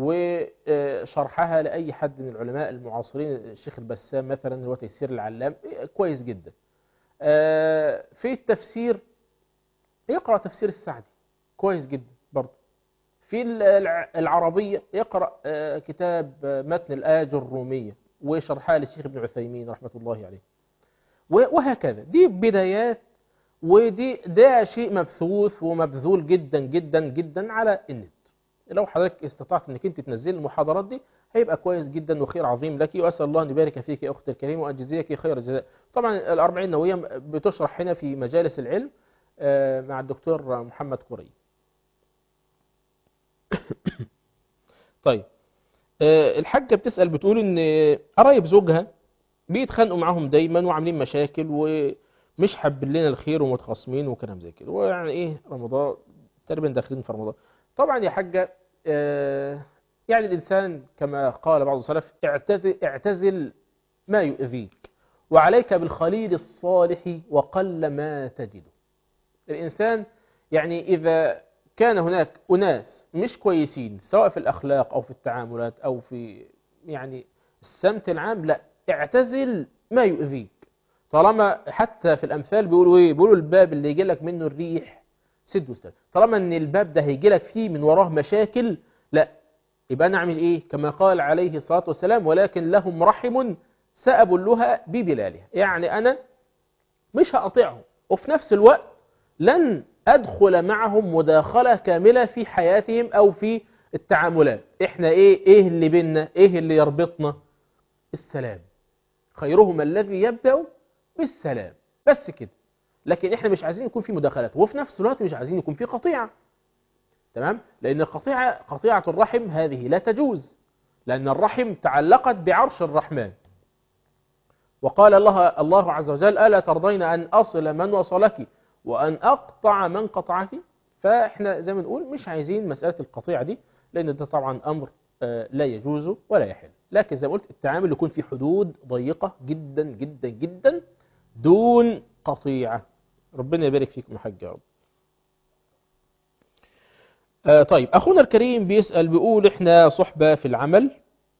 وشرحها لأي حد من العلماء المعاصرين الشيخ البسام مثلا اللي هو تيسير العلام كويس جدا آه، في التفسير يقرأ تفسير السعدي كويس جدا برضه في الع- العربية يقرأ آه، كتاب آه، متن الآج الرومية وشرحها للشيخ ابن عثيمين رحمة الله عليه و- وهكذا دي بدايات ودي ده شيء مبثوث ومبذول جدا جدا جدا على النت لو حضرتك استطعت انك انت تنزل المحاضرات دي هيبقى كويس جدا وخير عظيم لك واسال الله ان يبارك فيك يا اختي الكريمه وان يجزيك خير الجزاء طبعا الاربعين النوويه بتشرح هنا في مجالس العلم آه، مع الدكتور محمد قري طيب آه، الحاجه بتسال بتقول ان قرايب زوجها بيتخانقوا معاهم دايما وعاملين مشاكل ومش حابين لنا الخير ومتخاصمين وكلام زي كده ويعني ايه رمضان تقريبا داخلين في رمضان طبعا يا حاجه آه، يعني الانسان كما قال بعض السلف اعتزل, اعتزل ما يؤذيك وعليك بالخليل الصالح وقل ما تجده الإنسان يعني إذا كان هناك أناس مش كويسين سواء في الأخلاق أو في التعاملات أو في يعني السمت العام لا اعتزل ما يؤذيك طالما حتى في الأمثال بيقولوا إيه بيقولوا الباب اللي يجي لك منه الريح سد واستد طالما ان الباب ده هيجي لك فيه من وراه مشاكل لا يبقى نعمل ايه كما قال عليه الصلاة والسلام ولكن لهم رحم سأبلها ببلالها يعني انا مش هقطعهم وفي نفس الوقت لن ادخل معهم مداخلة كاملة في حياتهم او في التعاملات احنا ايه ايه اللي بيننا ايه اللي يربطنا السلام خيرهم الذي يبدأ بالسلام بس كده لكن احنا مش عايزين يكون في مداخلات وفي نفس الوقت مش عايزين يكون في قطيعة تمام لان القطيعة قطيعة الرحم هذه لا تجوز لان الرحم تعلقت بعرش الرحمن وقال الله الله عز وجل ألا ترضين أن أصل من وصلك وأن أقطع من قطعك فإحنا زي ما نقول مش عايزين مسألة القطيعة دي لأن ده طبعا أمر آه، لا يجوز ولا يحل لكن زي ما قلت التعامل يكون في حدود ضيقة جدا جدا جدا دون قطيعة ربنا يبارك فيكم يا حاج يا رب آه طيب أخونا الكريم بيسأل بيقول إحنا صحبة في العمل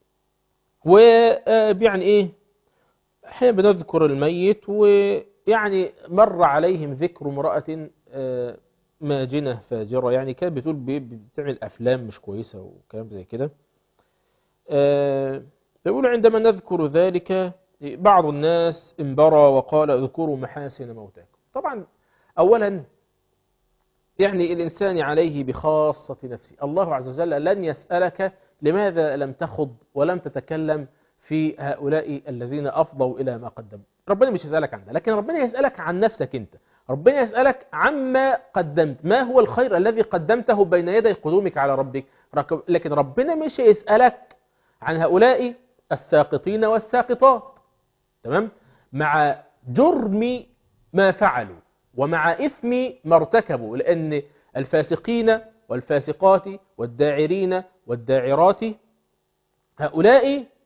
ويعني إيه احنا بنذكر الميت ويعني مر عليهم ذكر امرأة آه، ماجنة فاجرة يعني كانت بتقول بي- بتعمل أفلام مش كويسة وكلام زي كده آه، بيقول عندما نذكر ذلك بعض الناس انبرى وقال اذكروا محاسن موتاكم طبعا أولا يعني الإنسان عليه بخاصة نفسه الله عز وجل لن يسألك لماذا لم تخض ولم تتكلم في هؤلاء الذين أفضوا إلى ما قدموا ربنا مش يسألك عن ده لكن ربنا يسألك عن نفسك أنت ربنا يسألك عما قدمت ما هو الخير الذي قدمته بين يدي قدومك على ربك رك- لكن ربنا مش يسألك عن هؤلاء الساقطين والساقطات تمام مع جرم ما فعلوا ومع إثم ما ارتكبوا لأن الفاسقين والفاسقات والداعرين والداعرات هؤلاء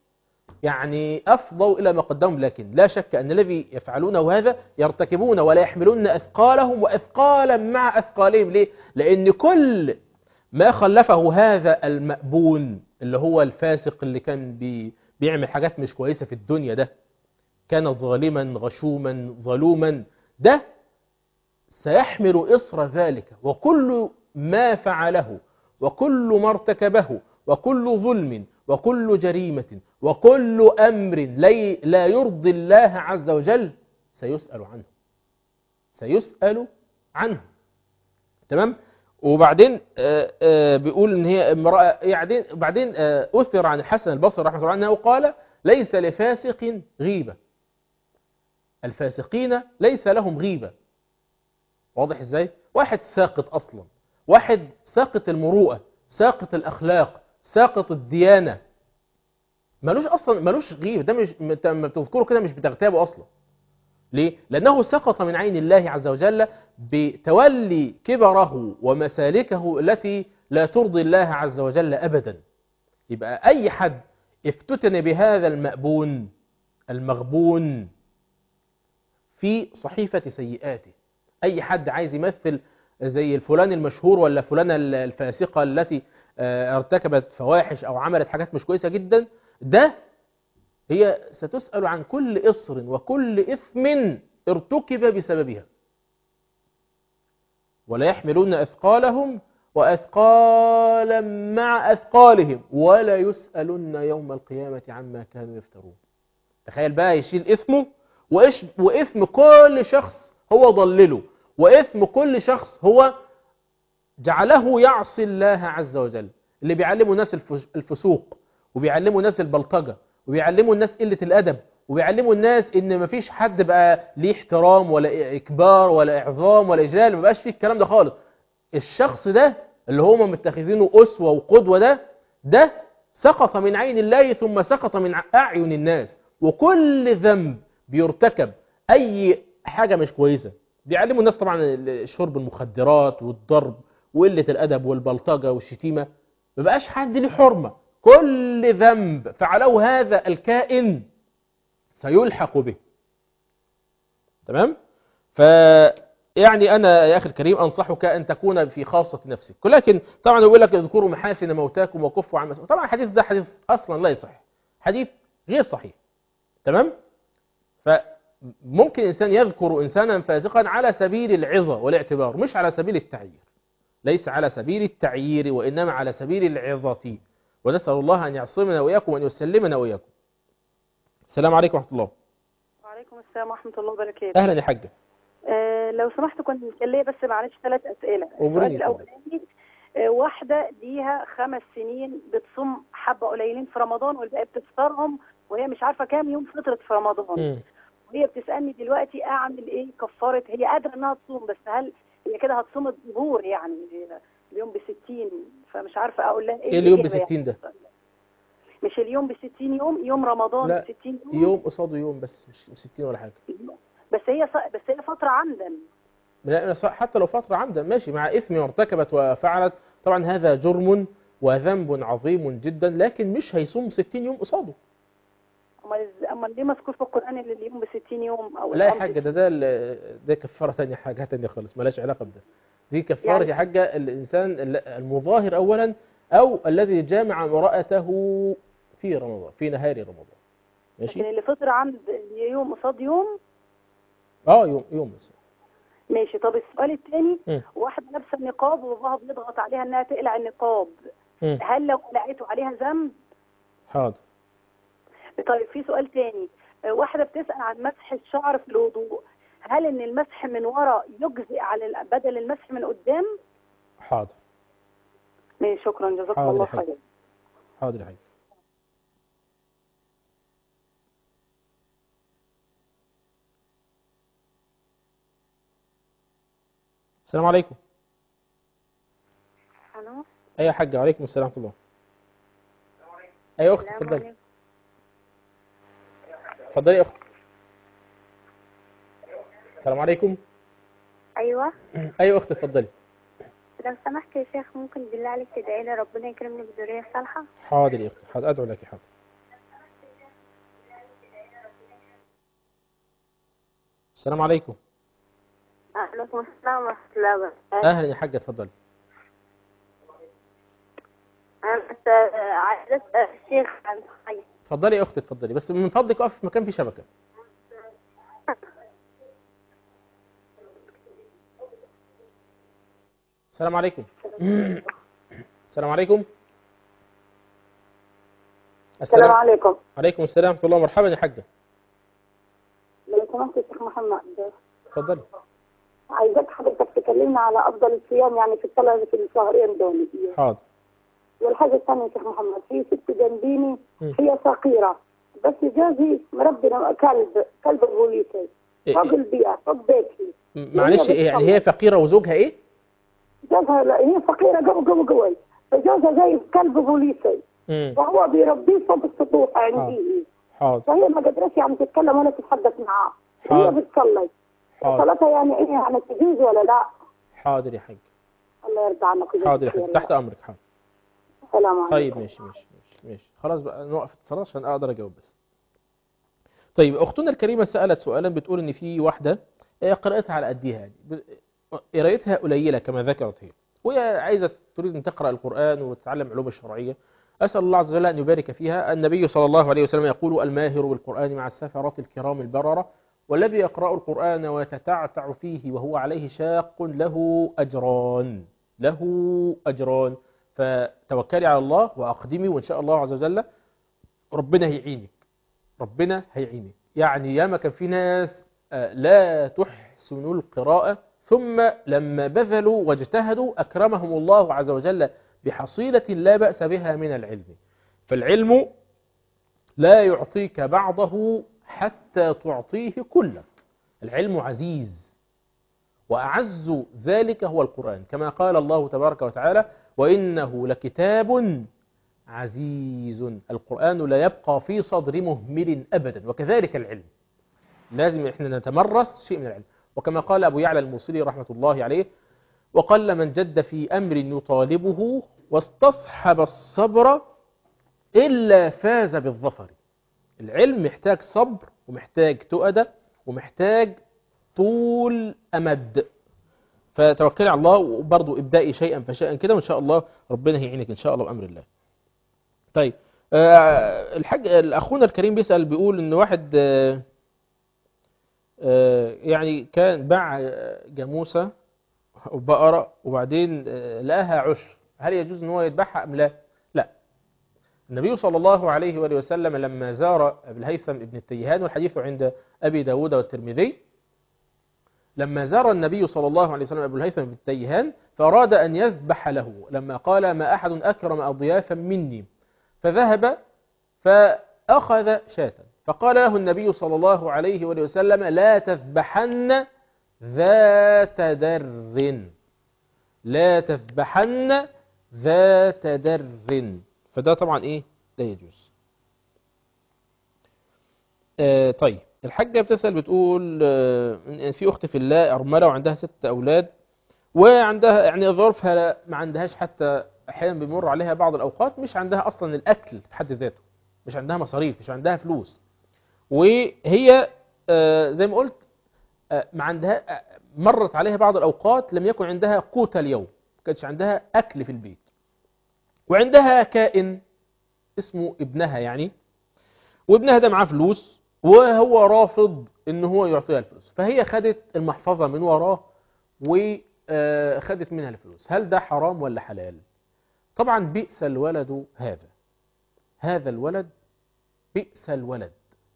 يعني أفضوا إلى ما قدموا لكن لا شك أن الذي يفعلونه هذا يرتكبون ولا يحملون أثقالهم وأثقالا مع أثقالهم ليه؟ لأن كل ما خلفه هذا المأبون اللي هو الفاسق اللي كان بي بيعمل حاجات مش كويسة في الدنيا ده كان ظالما غشوما ظلوما ده سيحمل إصر ذلك وكل ما فعله وكل ما ارتكبه وكل ظلم وكل جريمة وكل أمر لي لا يرضي الله عز وجل سيسأل عنه سيسأل عنه تمام وبعدين آآ آآ بيقول ان هي امرأة يعني بعدين آآ أثر عن الحسن البصري رحمه الله عنه قال ليس لفاسق غيبة الفاسقين ليس لهم غيبة واضح ازاي واحد ساقط اصلا واحد ساقط المروءة ساقط الاخلاق ساقط الديانة ملوش اصلا ملوش غيبة ده مش لما بتذكره كده مش بتغتابه اصلا ليه لانه سقط من عين الله عز وجل بتولي كبره ومسالكه التي لا ترضي الله عز وجل ابدا يبقى اي حد افتتن بهذا المأبون المغبون في صحيفة سيئاته أي حد عايز يمثل زي الفلان المشهور ولا فلانة الفاسقة التي ارتكبت فواحش أو عملت حاجات مش كويسة جدا ده هي ستسأل عن كل إصر وكل إثم ارتكب بسببها ولا يحملون أثقالهم وأثقالا مع أثقالهم ولا يسألن يوم القيامة عما كانوا يفترون تخيل بقى يشيل إثمه وإيش وإثم كل شخص هو ضلله وإثم كل شخص هو جعله يعصي الله عز وجل اللي بيعلموا الناس الفسوق وبيعلموا الناس البلطجة وبيعلموا الناس قلة الأدب وبيعلموا الناس ان مفيش حد بقى ليه احترام ولا اكبار ولا اعظام ولا اجلال ما بقاش فيه الكلام ده خالص الشخص ده اللي هم متخذينه اسوه وقدوه ده ده سقط من عين الله ثم سقط من اعين الناس وكل ذنب بيرتكب اي حاجه مش كويسه بيعلموا الناس طبعا شرب المخدرات والضرب وقله الادب والبلطجه والشتيمه ما بقاش حد ليه حرمه كل ذنب فعله هذا الكائن سيلحق به تمام ف يعني أنا يا أخي الكريم أنصحك أن تكون في خاصة نفسك ولكن طبعا يقول لك اذكروا محاسن موتاكم وكفوا عن مسؤول طبعا الحديث ده حديث أصلا لا يصح حديث غير صحيح تمام فممكن إنسان يذكر إنسانا فاسقا على سبيل العظة والاعتبار مش على سبيل التعيير ليس على سبيل التعيير وإنما على سبيل العظة ونسأل الله أن يعصمنا وإياكم وأن يسلمنا وإياكم السلام عليكم ورحمة الله وعليكم السلام ورحمة الله وبركاته أهلا يا حاجة آه لو سمحت كنت كان ليا بس معلش ثلاث أسئلة السؤال الأولاني آه واحدة ليها خمس سنين بتصوم حبة قليلين في رمضان والباقي بتفطرهم وهي مش عارفة كام يوم فطرت في رمضان م. وهي بتسألني دلوقتي أعمل إيه كفارة هي قادرة إنها تصوم بس هل هي كده هتصوم الظهور يعني اليوم ب 60 فمش عارفة أقول لها إيه إيه اليوم ب 60 ده؟ مش اليوم ب 60 يوم يوم رمضان لا ب 60 يوم يوم قصاده يوم بس مش 60 ولا حاجة بس هي ص... بس هي فترة عمدا لا حتى لو فترة عمدا ماشي مع إثم ارتكبت وفعلت طبعا هذا جرم وذنب عظيم جدا لكن مش هيصوم 60 يوم قصاده امال امال ليه مذكور في القرآن اللي اليوم ب 60 يوم او لا يا حاجة ده ده ده كفارة ثانية حاجة ثانية خالص مالهاش علاقة بده دي كفارة يعني يا حاجة الإنسان المظاهر أولا أو الذي جامع امرأته في رمضان في نهار رمضان ماشي لكن اللي فطر عمد يوم قصاد يوم اه يوم يوم بس ماشي طب السؤال الثاني واحده لابسه النقاب وباباها بيضغط عليها انها تقلع النقاب م. هل لو قلعته عليها ذنب حاضر طيب في سؤال تاني واحده بتسال عن مسح الشعر في الوضوء هل ان المسح من ورا يجزئ على بدل المسح من قدام حاضر ماشي شكرا جزاكم الله خير حاضر يا حبيبي السلام عليكم الو ايوه يا حاجه وعليكم السلام ورحمه الله ايوه اختي اتفضلي اتفضلي يا اختي السلام عليكم ايوه ايوه اختي اتفضلي لو سمحت يا شيخ ممكن بالله عليك تدعي لي ربنا يكرمني بذريه صالحه حاضر يا اختي حاضر ادعو لك حاضر السلام عليكم عليكم السلام ورحمة الله وبركاته اهلا يا حاجه اتفضلي أنا بس آه، عايزة أسأل الشيخ عن حاجة اتفضلي يا اختي اتفضلي بس من فضلك اقف في مكان فيه شبكه السلام عليكم السلام عليكم السلام عليكم عليكم السلام ورحمه الله مرحبا يا حاجه لو سمحت يا شيخ محمد اتفضلي عايزاك حضرتك تكلمنا على افضل الصيام يعني في الثلاث في الشهرين دول حاضر والحاجه الثانيه يا شيخ محمد في ست جنبيني مم. هي فقيره بس جوزي مربنا كلب كلب بوليسي إيه- فوق إيه. البيئه فوق بيتي م- معلش ايه يعني هي فقيره وزوجها ايه جوزها لا هي فقيره قوي قوي قوي فجوزها زي كلب بوليسي مم. وهو بيربيه فوق السطوح عندي حاضر فهي ما قدرتش يعني تتكلم ولا تتحدث معاه هي حاضر. بتصلي حاضر صلاتها يعني ايه يعني تجوز ولا لا حاضر يا حاج الله يرضى عنك ويجزيك حاضر يا خير. حاج تحت امرك حاضر السلام عليكم طيب ماشي ماشي ماشي ماشي خلاص بقى نوقف اتصالات عشان اقدر اجاوب بس طيب اختنا الكريمه سالت سؤالا بتقول ان في واحده آه، قراءتها على قديها يعني ب- قراءتها قليله كما ذكرت هي وهي عايزه تريد ان تقرا القران وتتعلم علوم الشرعيه اسال الله عز وجل ان يبارك فيها النبي صلى الله عليه وسلم يقول الماهر بالقران مع السفرات الكرام البرره والذي يقرا القران ويتتعتع فيه وهو عليه شاق له اجران له اجران فتوكلي على الله واقدمي وان شاء الله عز وجل ربنا هيعينك ربنا هيعينك يعني ياما كان في ناس آه، لا تحسن القراءة ثم لما بذلوا واجتهدوا أكرمهم الله عز وجل بحصيلة لا بأس بها من العلم فالعلم لا يعطيك بعضه حتى تعطيه كلك العلم عزيز وأعز ذلك هو القرآن كما قال الله تبارك وتعالى وإنه لكتاب عزيز القرآن لا يبقى في صدر مهمل أبدا وكذلك العلم لازم احنا نتمرس شيء من العلم وكما قال أبو يعلى الموصلي رحمة الله عليه وقل من جد في أمر يطالبه واستصحب الصبر إلا فاز بالظفر العلم محتاج صبر ومحتاج تؤدة ومحتاج طول أمد فتوكلي على الله وبرضه ابدأي شيئا فشيئا كده وإن شاء الله ربنا هيعينك إن شاء الله بأمر الله طيب آه، الحاج اخونا الكريم بيسال بيقول ان واحد آه، آه، يعني كان باع آه، جاموسه او بقره وبعدين آه، لقاها عشر هل يجوز ان هو يذبحها ام لا لا النبي صلى الله عليه واله وسلم لما زار ابي الهيثم ابن التيهان والحديث عند ابي داود والترمذي لما زار النبي صلى الله عليه وسلم ابو الهيثم بن التيهان فاراد ان يذبح له لما قال ما احد اكرم اضيافا مني فذهب فأخذ شاة فقال له النبي صلى الله عليه وآله وسلم لا تذبحن ذات در لا تذبحن ذات در فده طبعا ايه لا يجوز آه طيب الحاجة بتسأل بتقول آه إن في أخت في الله أرملة وعندها ست أولاد وعندها يعني ظروفها ما عندهاش حتى احيانا بيمر عليها بعض الاوقات مش عندها اصلا الاكل في حد ذاته مش عندها مصاريف مش عندها فلوس وهي آه، زي ما قلت آه، ما عندها آه، مرت عليها بعض الاوقات لم يكن عندها قوت اليوم ما كانش عندها اكل في البيت وعندها كائن اسمه ابنها يعني وابنها ده معاه فلوس وهو رافض ان هو يعطيها الفلوس فهي خدت المحفظة من وراه وخدت منها الفلوس هل ده حرام ولا حلال طبعا بئس الولد هذا هذا الولد بئس الولد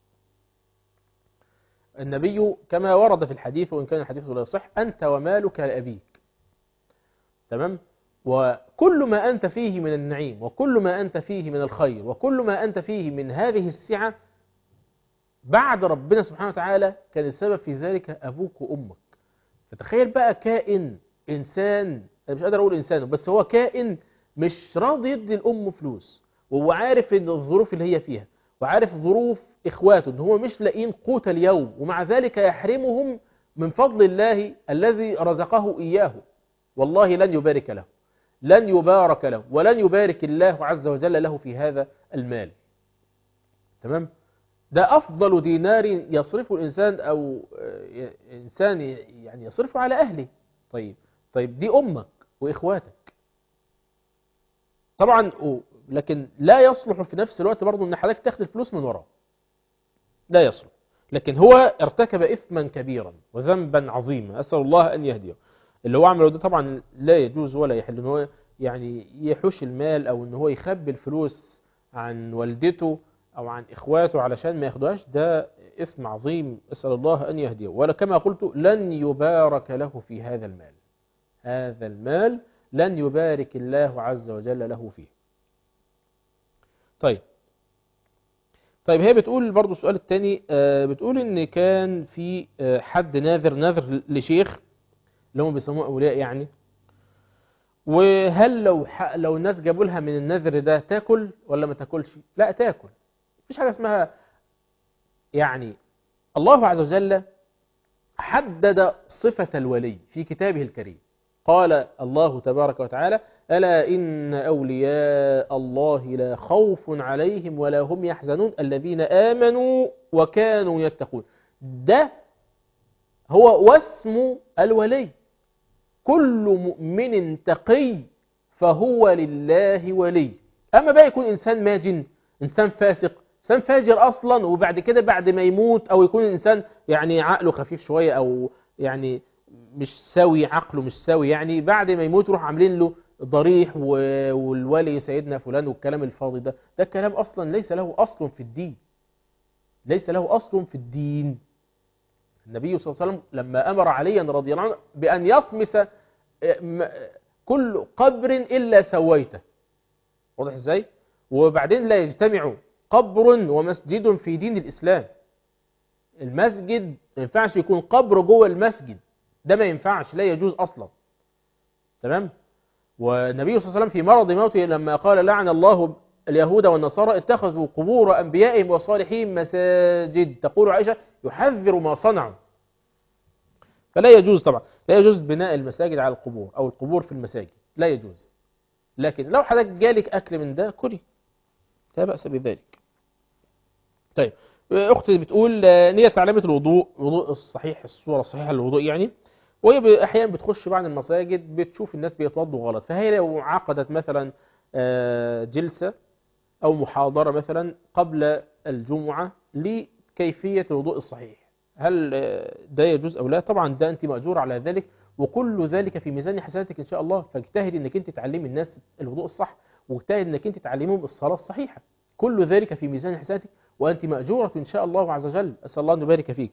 النبي كما ورد في الحديث وإن كان الحديث لا يصح أنت ومالك لأبيك تمام وكل ما أنت فيه من النعيم وكل ما أنت فيه من الخير وكل ما أنت فيه من هذه السعة بعد ربنا سبحانه وتعالى كان السبب في ذلك أبوك وأمك فتخيل بقى كائن إنسان أنا مش قادر أقول إنسان بس هو كائن مش راضي يدي الأم فلوس وهو عارف إن الظروف اللي هي فيها وعارف ظروف إخواته إن هو مش لاقين قوت اليوم ومع ذلك يحرمهم من فضل الله الذي رزقه إياه والله لن يبارك له لن يبارك له ولن يبارك الله عز وجل له في هذا المال تمام ده أفضل دينار يصرفه الإنسان أو آه، إنسان يعني يصرفه على أهله طيب طيب دي أمك وإخواتك طبعا و- لكن لا يصلح في نفس الوقت برضه ان حضرتك تاخد الفلوس من وراه لا يصلح لكن هو ارتكب اثما كبيرا وذنبا عظيما اسال الله ان يهديه اللي هو عمله ده طبعا لا يجوز ولا يحل ان هو يعني يحوش المال او ان هو يخبي الفلوس عن والدته او عن اخواته علشان ما ياخدوهاش ده اثم عظيم اسال الله ان يهديه ولا كما قلت لن يبارك له في هذا المال هذا المال لن يبارك الله عز وجل له فيه طيب طيب هي بتقول برضو السؤال الثاني بتقول ان كان في آه، حد ناذر نذر لشيخ اللي هم بيسموه اولياء يعني وهل لو ح... لو الناس جابوا لها من النذر ده تاكل ولا ما تاكلش لا تاكل مفيش حاجه اسمها يعني الله عز وجل حدد صفة الولي في كتابه الكريم قال الله تبارك وتعالى ألا إن أولياء الله لا خوف عليهم ولا هم يحزنون الذين آمنوا وكانوا يتقون ده هو واسم الولي كل مؤمن تقي فهو لله ولي أما بقى يكون إنسان ماجن إنسان فاسق إنسان فاجر أصلا وبعد كده بعد ما يموت أو يكون إنسان يعني عقله خفيف شوية أو يعني مش سوي عقله مش سوي يعني بعد ما يموت يروح عاملين له ضريح و- والولي سيدنا فلان والكلام الفاضي ده ده كلام أصلا ليس له أصل في الدين ليس له أصل في الدين النبي صلى الله عليه وسلم لما أمر عليا رضي الله عنه بأن يطمس م- كل قبر إلا سويته واضح ازاي وبعدين لا يجتمع قبر ومسجد في دين الإسلام المسجد ما ينفعش يكون قبر جوه المسجد ده ما ينفعش لا يجوز أصلا تمام والنبي صلى الله عليه وسلم في مرض موته لما قال لعن الله اليهود والنصارى اتخذوا قبور أنبيائهم وصالحين مساجد تقول عائشة يحذر ما صنعوا فلا يجوز طبعا لا يجوز بناء المساجد على القبور أو القبور في المساجد لا يجوز لكن لو حضرتك جالك أكل من ده كلي لا بأس بذلك طيب أختي بتقول آه، نية علامة الوضوء الوضوء الصحيح الصورة الصحيحة للوضوء يعني وهي ب- أحيانا بتخش بعض المساجد بتشوف الناس بيتوضوا غلط فهي لو عقدت مثلا آه، جلسة أو محاضرة مثلا قبل الجمعة لكيفية الوضوء الصحيح هل آه، ده يجوز أو لا طبعا ده أنت مأجور على ذلك وكل ذلك في ميزان حسناتك إن شاء الله فاجتهد أنك أنت تعلمي الناس الوضوء الصح واجتهد أنك أنت تعلمهم الصلاة الصحيحة كل ذلك في ميزان حسناتك وأنت مأجورة إن شاء الله عز وجل أسأل الله أن يبارك فيك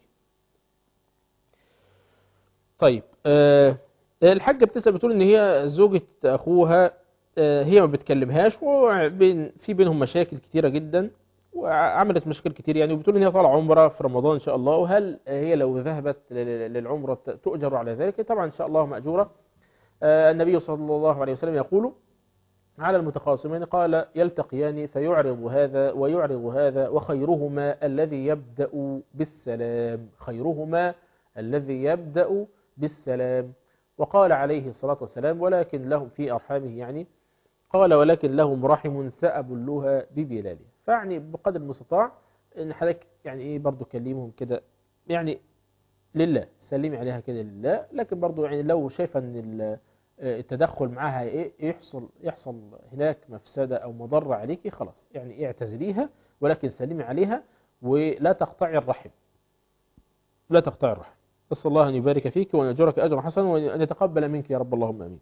طيب آه الحاجة بتسأل بتقول إن هي زوجة أخوها آه هي ما بتكلمهاش وبين في بينهم مشاكل كتيرة جدا وعملت مشاكل كتير يعني وبتقول إن هي طالعة عمرة في رمضان إن شاء الله وهل هي لو ذهبت لل- للعمرة تؤجر على ذلك طبعا إن شاء الله مأجورة آه النبي صلى الله عليه وسلم يقول على المتخاصمين قال يلتقيان فيعرض هذا ويعرض هذا وخيرهما الذي يبدأ بالسلام خيرهما الذي يبدأ بالسلام وقال عليه الصلاة والسلام ولكن لهم في أرحامه يعني قال ولكن لهم رحم سأبلها ببلاله فيعني بقدر المستطاع ان حضرتك يعني ايه برضو كلمهم كده يعني لله سلمي عليها كده لله لكن برضو يعني لو شايفه ان ال- التدخل معاها ايه يحصل يحصل هناك مفسدة او مضرة عليكي خلاص يعني اعتزليها ولكن سلمي عليها ولا تقطعي الرحم لا تقطعي الرحم أسأل الله أن يبارك فيك وأن يجرك أجرا حسنا وأن يتقبل منك يا رب اللهم أمين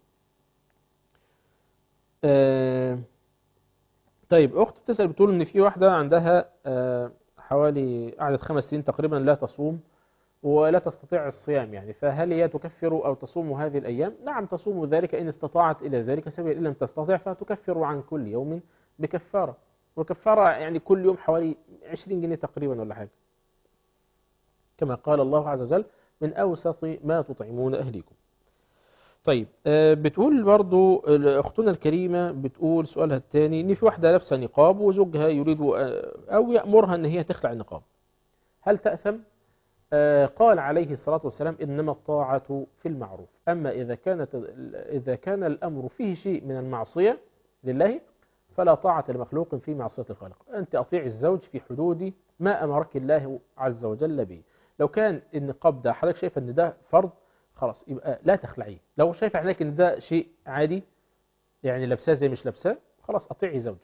آه طيب أخت بتسأل بتقول إن في واحدة عندها آه حوالي قعدت خمس سنين تقريبا لا تصوم ولا تستطيع الصيام يعني فهل هي تكفر أو تصوم هذه الأيام نعم تصوم ذلك إن استطاعت إلى ذلك سبيل إن لم تستطيع فتكفر عن كل يوم بكفارة والكفارة يعني كل يوم حوالي 20 جنيه تقريبا ولا حاجة كما قال الله عز وجل من أوسط ما تطعمون أهليكم طيب آه، بتقول برضو أختنا الكريمة بتقول سؤالها الثاني إن في واحدة لابسة نقاب وزوجها يريد آه، أو يأمرها أن هي تخلع النقاب هل تأثم؟ آه، قال عليه الصلاة والسلام إنما الطاعة في المعروف أما إذا كانت إذا كان الأمر فيه شيء من المعصية لله فلا طاعة لمخلوق في معصية الخالق أنت أطيع الزوج في حدود ما أمرك الله عز وجل به لو كان النقاب ده حضرتك شايف أن ده فرض خلاص يبقى لا تخلعيه لو شايف عليك أن ده شيء عادي يعني لابساه زي مش لابساه خلاص أطيعي زوجك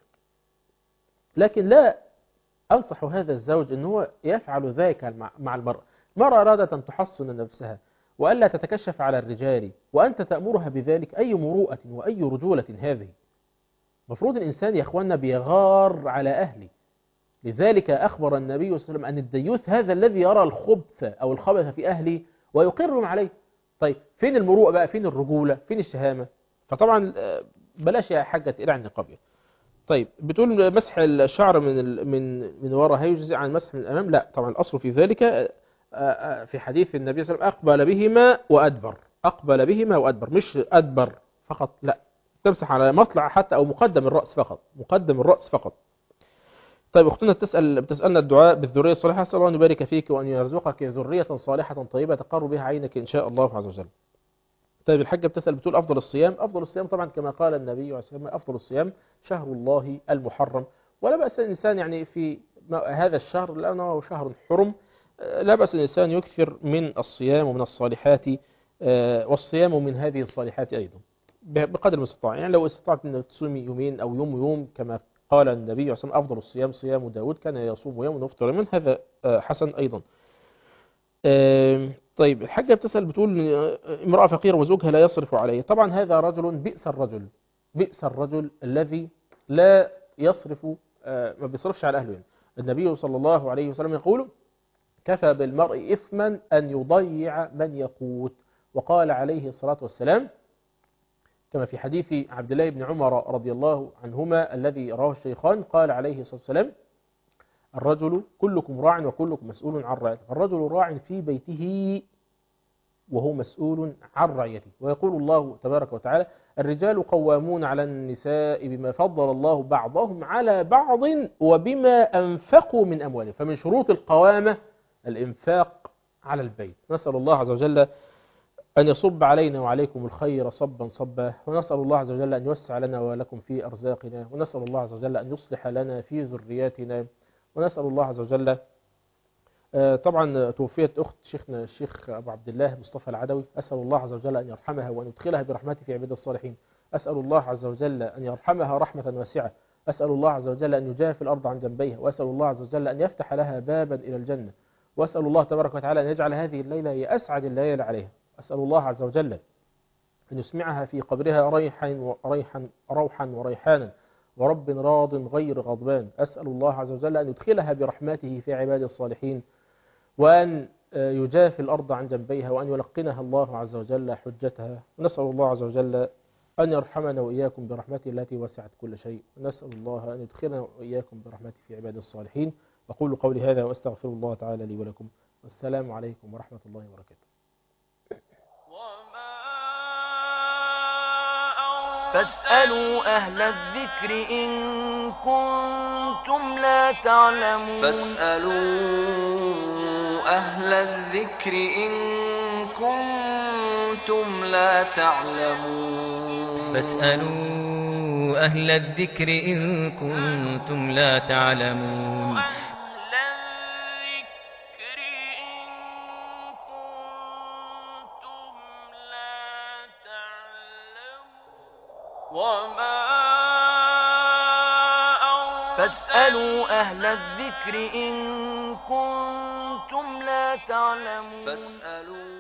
لكن لا أنصح هذا الزوج أن هو يفعل ذلك مع- مع المرأة المرأة أرادت أن تحصن نفسها وألا تتكشف على الرجال وأنت تأمرها بذلك أي مروءة وأي رجولة هذه مفروض الإنسان يا أخوانا بيغار على أهله لذلك أخبر النبي صلى الله عليه وسلم أن الديوث هذا الذي يرى الخبث أو الخبث في أهله ويقرهم عليه طيب فين المروءة بقى فين الرجولة فين الشهامة فطبعا آه، بلاش يا حاجة تقلع عن النقاب يعني. طيب بتقول مسح الشعر من ال- من من ورا هيجزي عن مسح من الامام لا طبعا الاصل في ذلك آه، آه، في حديث النبي صلى الله عليه وسلم اقبل بهما وادبر اقبل بهما وادبر مش ادبر فقط لا تمسح على مطلع حتى او مقدم الراس فقط مقدم الراس فقط طيب اختنا بتسال بتسالنا الدعاء بالذريه الصالحه اسال الله ان يبارك فيك وان يرزقك ذريه صالحه طيبه تقر بها عينك ان شاء الله عز وجل طيب الحاجة بتسأل بتقول أفضل الصيام أفضل الصيام طبعا كما قال النبي عليه الصلاة والسلام أفضل الصيام شهر الله المحرم ولا بأس الإنسان يعني في ما- هذا الشهر لأنه شهر حرم آه، لا بأس الإنسان يكثر من الصيام ومن الصالحات آه، والصيام من هذه الصالحات أيضا ب- بقدر المستطاع يعني لو استطعت أن تصومي يومين أو يوم ويوم كما قال النبي عليه الصلاة والسلام أفضل الصيام صيام داود كان يصوم يوم ويفطر يوما هذا آه، حسن أيضا آم، طيب الحاجة بتسأل بتقول آه، امرأة فقيرة وزوجها لا يصرف عليه طبعا هذا رجل بئس الرجل بئس الرجل الذي لا يصرف آه، ما بيصرفش على أهله يعني. النبي صلى الله عليه وسلم يقول كفى بالمرء إثما أن يضيع من يقوت وقال عليه الصلاة والسلام كما في حديث عبد الله بن عمر رضي الله عنهما الذي رواه الشيخان قال عليه الصلاة والسلام الرجل كلكم راع وكلكم مسؤول عن رعيته الرجل راع في بيته وهو مسؤول عن رعيته ويقول الله تبارك وتعالى الرجال قوامون على النساء بما فضل الله بعضهم على بعض وبما أنفقوا من أموالهم فمن شروط القوامة الإنفاق على البيت نسأل الله عز وجل أن يصب علينا وعليكم الخير صبا صبا ونسأل الله عز وجل أن يوسع لنا ولكم في أرزاقنا ونسأل الله عز وجل أن يصلح لنا في ذرياتنا ونسأل الله عز وجل آه، طبعا توفيت أخت شيخنا الشيخ أبو عبد الله مصطفى العدوي أسأل الله عز وجل أن يرحمها وأن يدخلها برحمته في عباد الصالحين أسأل الله عز وجل أن يرحمها رحمة واسعة أسأل الله عز وجل أن يجاف الأرض عن جنبيها وأسأل الله عز وجل أن يفتح لها بابا إلى الجنة وأسأل الله تبارك وتعالى أن يجعل هذه الليلة هي أسعد الليالي عليها أسأل الله عز وجل أن يسمعها في قبرها ريحا وريحا روحا وريحانا ورب راض غير غضبان أسأل الله عز وجل أن يدخلها برحمته في عباد الصالحين وأن آه، يجافي الأرض عن جنبيها وأن يلقنها الله عز وجل حجتها نسأل الله عز وجل أن يرحمنا وإياكم برحمته التي وسعت كل شيء نسأل الله أن يدخلنا وإياكم برحمته في عباد الصالحين أقول قولي هذا وأستغفر الله تعالى لي ولكم والسلام عليكم ورحمة الله وبركاته فاسألوا أهل الذكر إن كنتم لا تعلمون فاسألوا أهل الذكر إن كنتم لا تعلمون فاسألوا أهل الذكر إن كنتم لا تعلمون وما فاسألوا أهل الذكر إن كنتم لا تعلمون فاسألوا